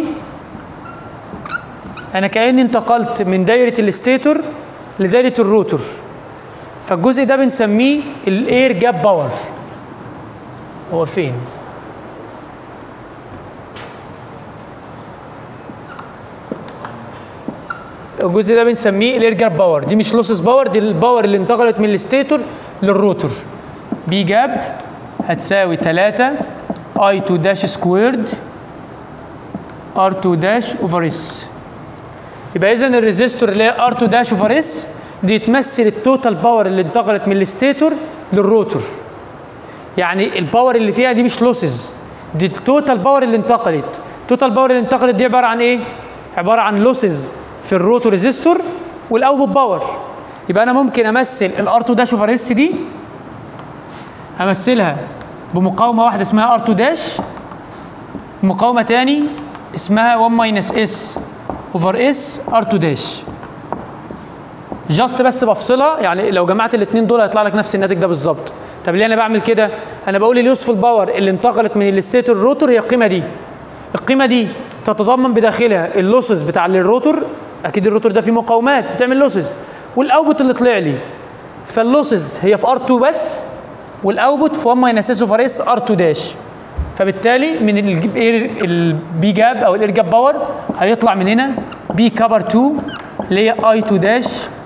أنا كأني انتقلت من دايرة الستيتور لدايرة الروتور فالجزء ده بنسميه الاير جاب باور هو فين؟ الجزء ده بنسميه الاير جاب باور دي مش لوسز باور دي الباور اللي انتقلت من الستيتور للروتور بي جاب هتساوي 3 اي 2 داش سكويرد ار 2 داش اوفر اس يبقى اذا الريزيستور اللي هي ار 2 داش اوفر اس دي تمثل التوتال باور اللي انتقلت من الستيتور للروتور يعني الباور اللي فيها دي مش لوسز دي التوتال باور اللي انتقلت التوتال باور اللي انتقلت دي عباره عن ايه عباره عن لوسز في الروتور ريزيستور والاوتبوت باور يبقى انا ممكن امثل الار 2 داش اوفر اس دي امثلها بمقاومه واحده اسمها ار 2 داش مقاومه تاني اسمها 1 ماينس اس اوفر اس ار 2 داش جاست بس بفصلها يعني لو جمعت الاثنين دول هيطلع لك نفس الناتج ده بالظبط طب ليه انا بعمل كده انا بقول اليوسفول باور اللي انتقلت من الستيتور الروتور هي القيمه دي القيمه دي تتضمن بداخلها اللوسز بتاع الروتور اكيد الروتور ده فيه مقاومات بتعمل لوسز والاوتبوت اللي طلع لي فاللوسز هي في ار 2 بس والاوتبوت في 1 ماينس اس اوفر اس ار 2 داش فبالتالي من البي جاب او الاير جاب باور هيطلع من هنا بي كبر 2 اللي هي اي 2 داش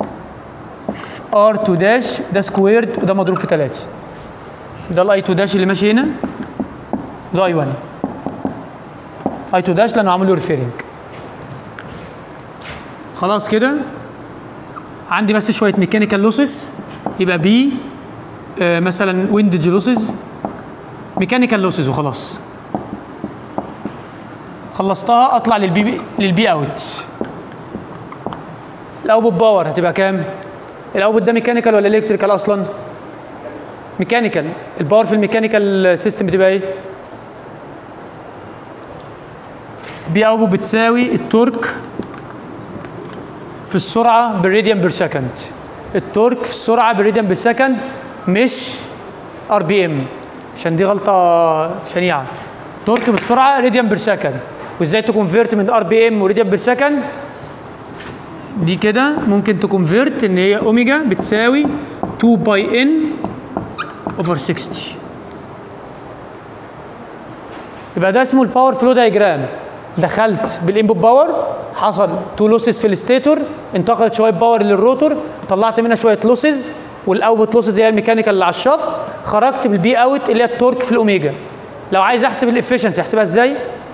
ار 2 داش ده سكويرد وده مضروب في 3 ده الاي 2 داش اللي ماشي هنا ده اي 1 اي 2 داش لانه عامل له ريفيرنج خلاص كده عندي بس شويه ميكانيكال لوسز يبقى بي آه مثلا ويندج لوسز ميكانيكال لوسز وخلاص خلصتها اطلع للبي للبي اوت الاوتبوت باور هتبقى كام الاوتبوت ده ميكانيكال ولا الكتريكال اصلا ميكانيكال الباور في الميكانيكال سيستم بتبقى ايه بي اوت بتساوي التورك في السرعه بالراديان بير سكند التورك في السرعه بالراديان بير سكند مش ار بي ام عشان دي غلطه شنيعه تورك بالسرعه راديان بير سكند وازاي تكونفيرت من ار بي ام وراديان بير سكند دي كده ممكن تكونفيرت ان هي اوميجا بتساوي 2 باي ان اوفر 60 يبقى ده اسمه الباور فلو دايجرام دخلت بالانبوت باور حصل تو لوسز في الستيتور انتقلت شويه باور للروتور طلعت منها شويه لوسز والاوتبوت لوسز هي الميكانيكال اللي على الشافت خرجت بالبي اوت اللي هي التورك في الاوميجا لو عايز احسب الافشنسي احسبها ازاي؟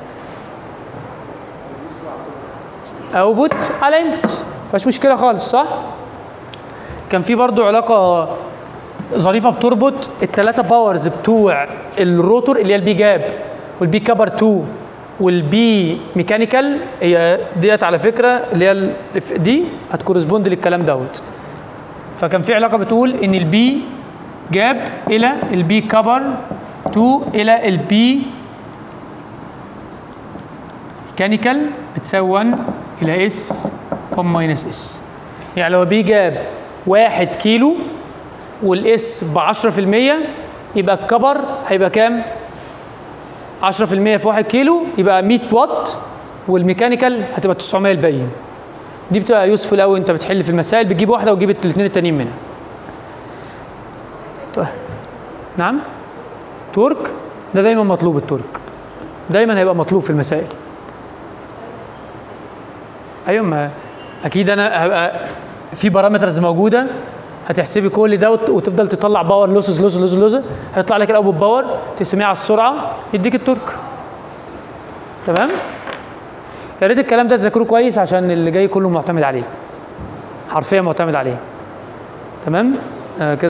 اوتبوت على انبوت مفيهاش مشكله خالص صح؟ كان في برضو علاقه ظريفه بتربط الثلاثه باورز بتوع الروتور اللي هي البي جاب والبي كبر 2 والبي ميكانيكال هي ديت على فكره اللي هي ال- دي هتكورسبوند للكلام دوت فكان في علاقه بتقول ان البي جاب الى البي كبر 2 الى البي ميكانيكال بتساوي 1 الى اس 1 ماينس اس يعني لو بي جاب 1 كيلو والاس ب 10% يبقى الكبر هيبقى كام؟ 10% في 1 كيلو يبقى 100 واط والميكانيكال هتبقى 900 الباقيين دي بتبقى يوسفول قوي انت بتحل في المسائل بتجيب واحده وتجيب الاثنين التانيين منها طيب. نعم تورك ده دايما مطلوب التورك دايما هيبقى مطلوب في المسائل ايوه ما اكيد انا هبقى في بارامترز موجوده هتحسبي كل ده وت- وتفضل تطلع باور لوسز لوسز لوسز لوسز هيطلع لك الاوتبوت باور تقسميه على السرعه يديك التورك تمام يا ريت الكلام ده تذاكروه كويس عشان اللي جاي كله معتمد عليه حرفيا معتمد عليه تمام آه كده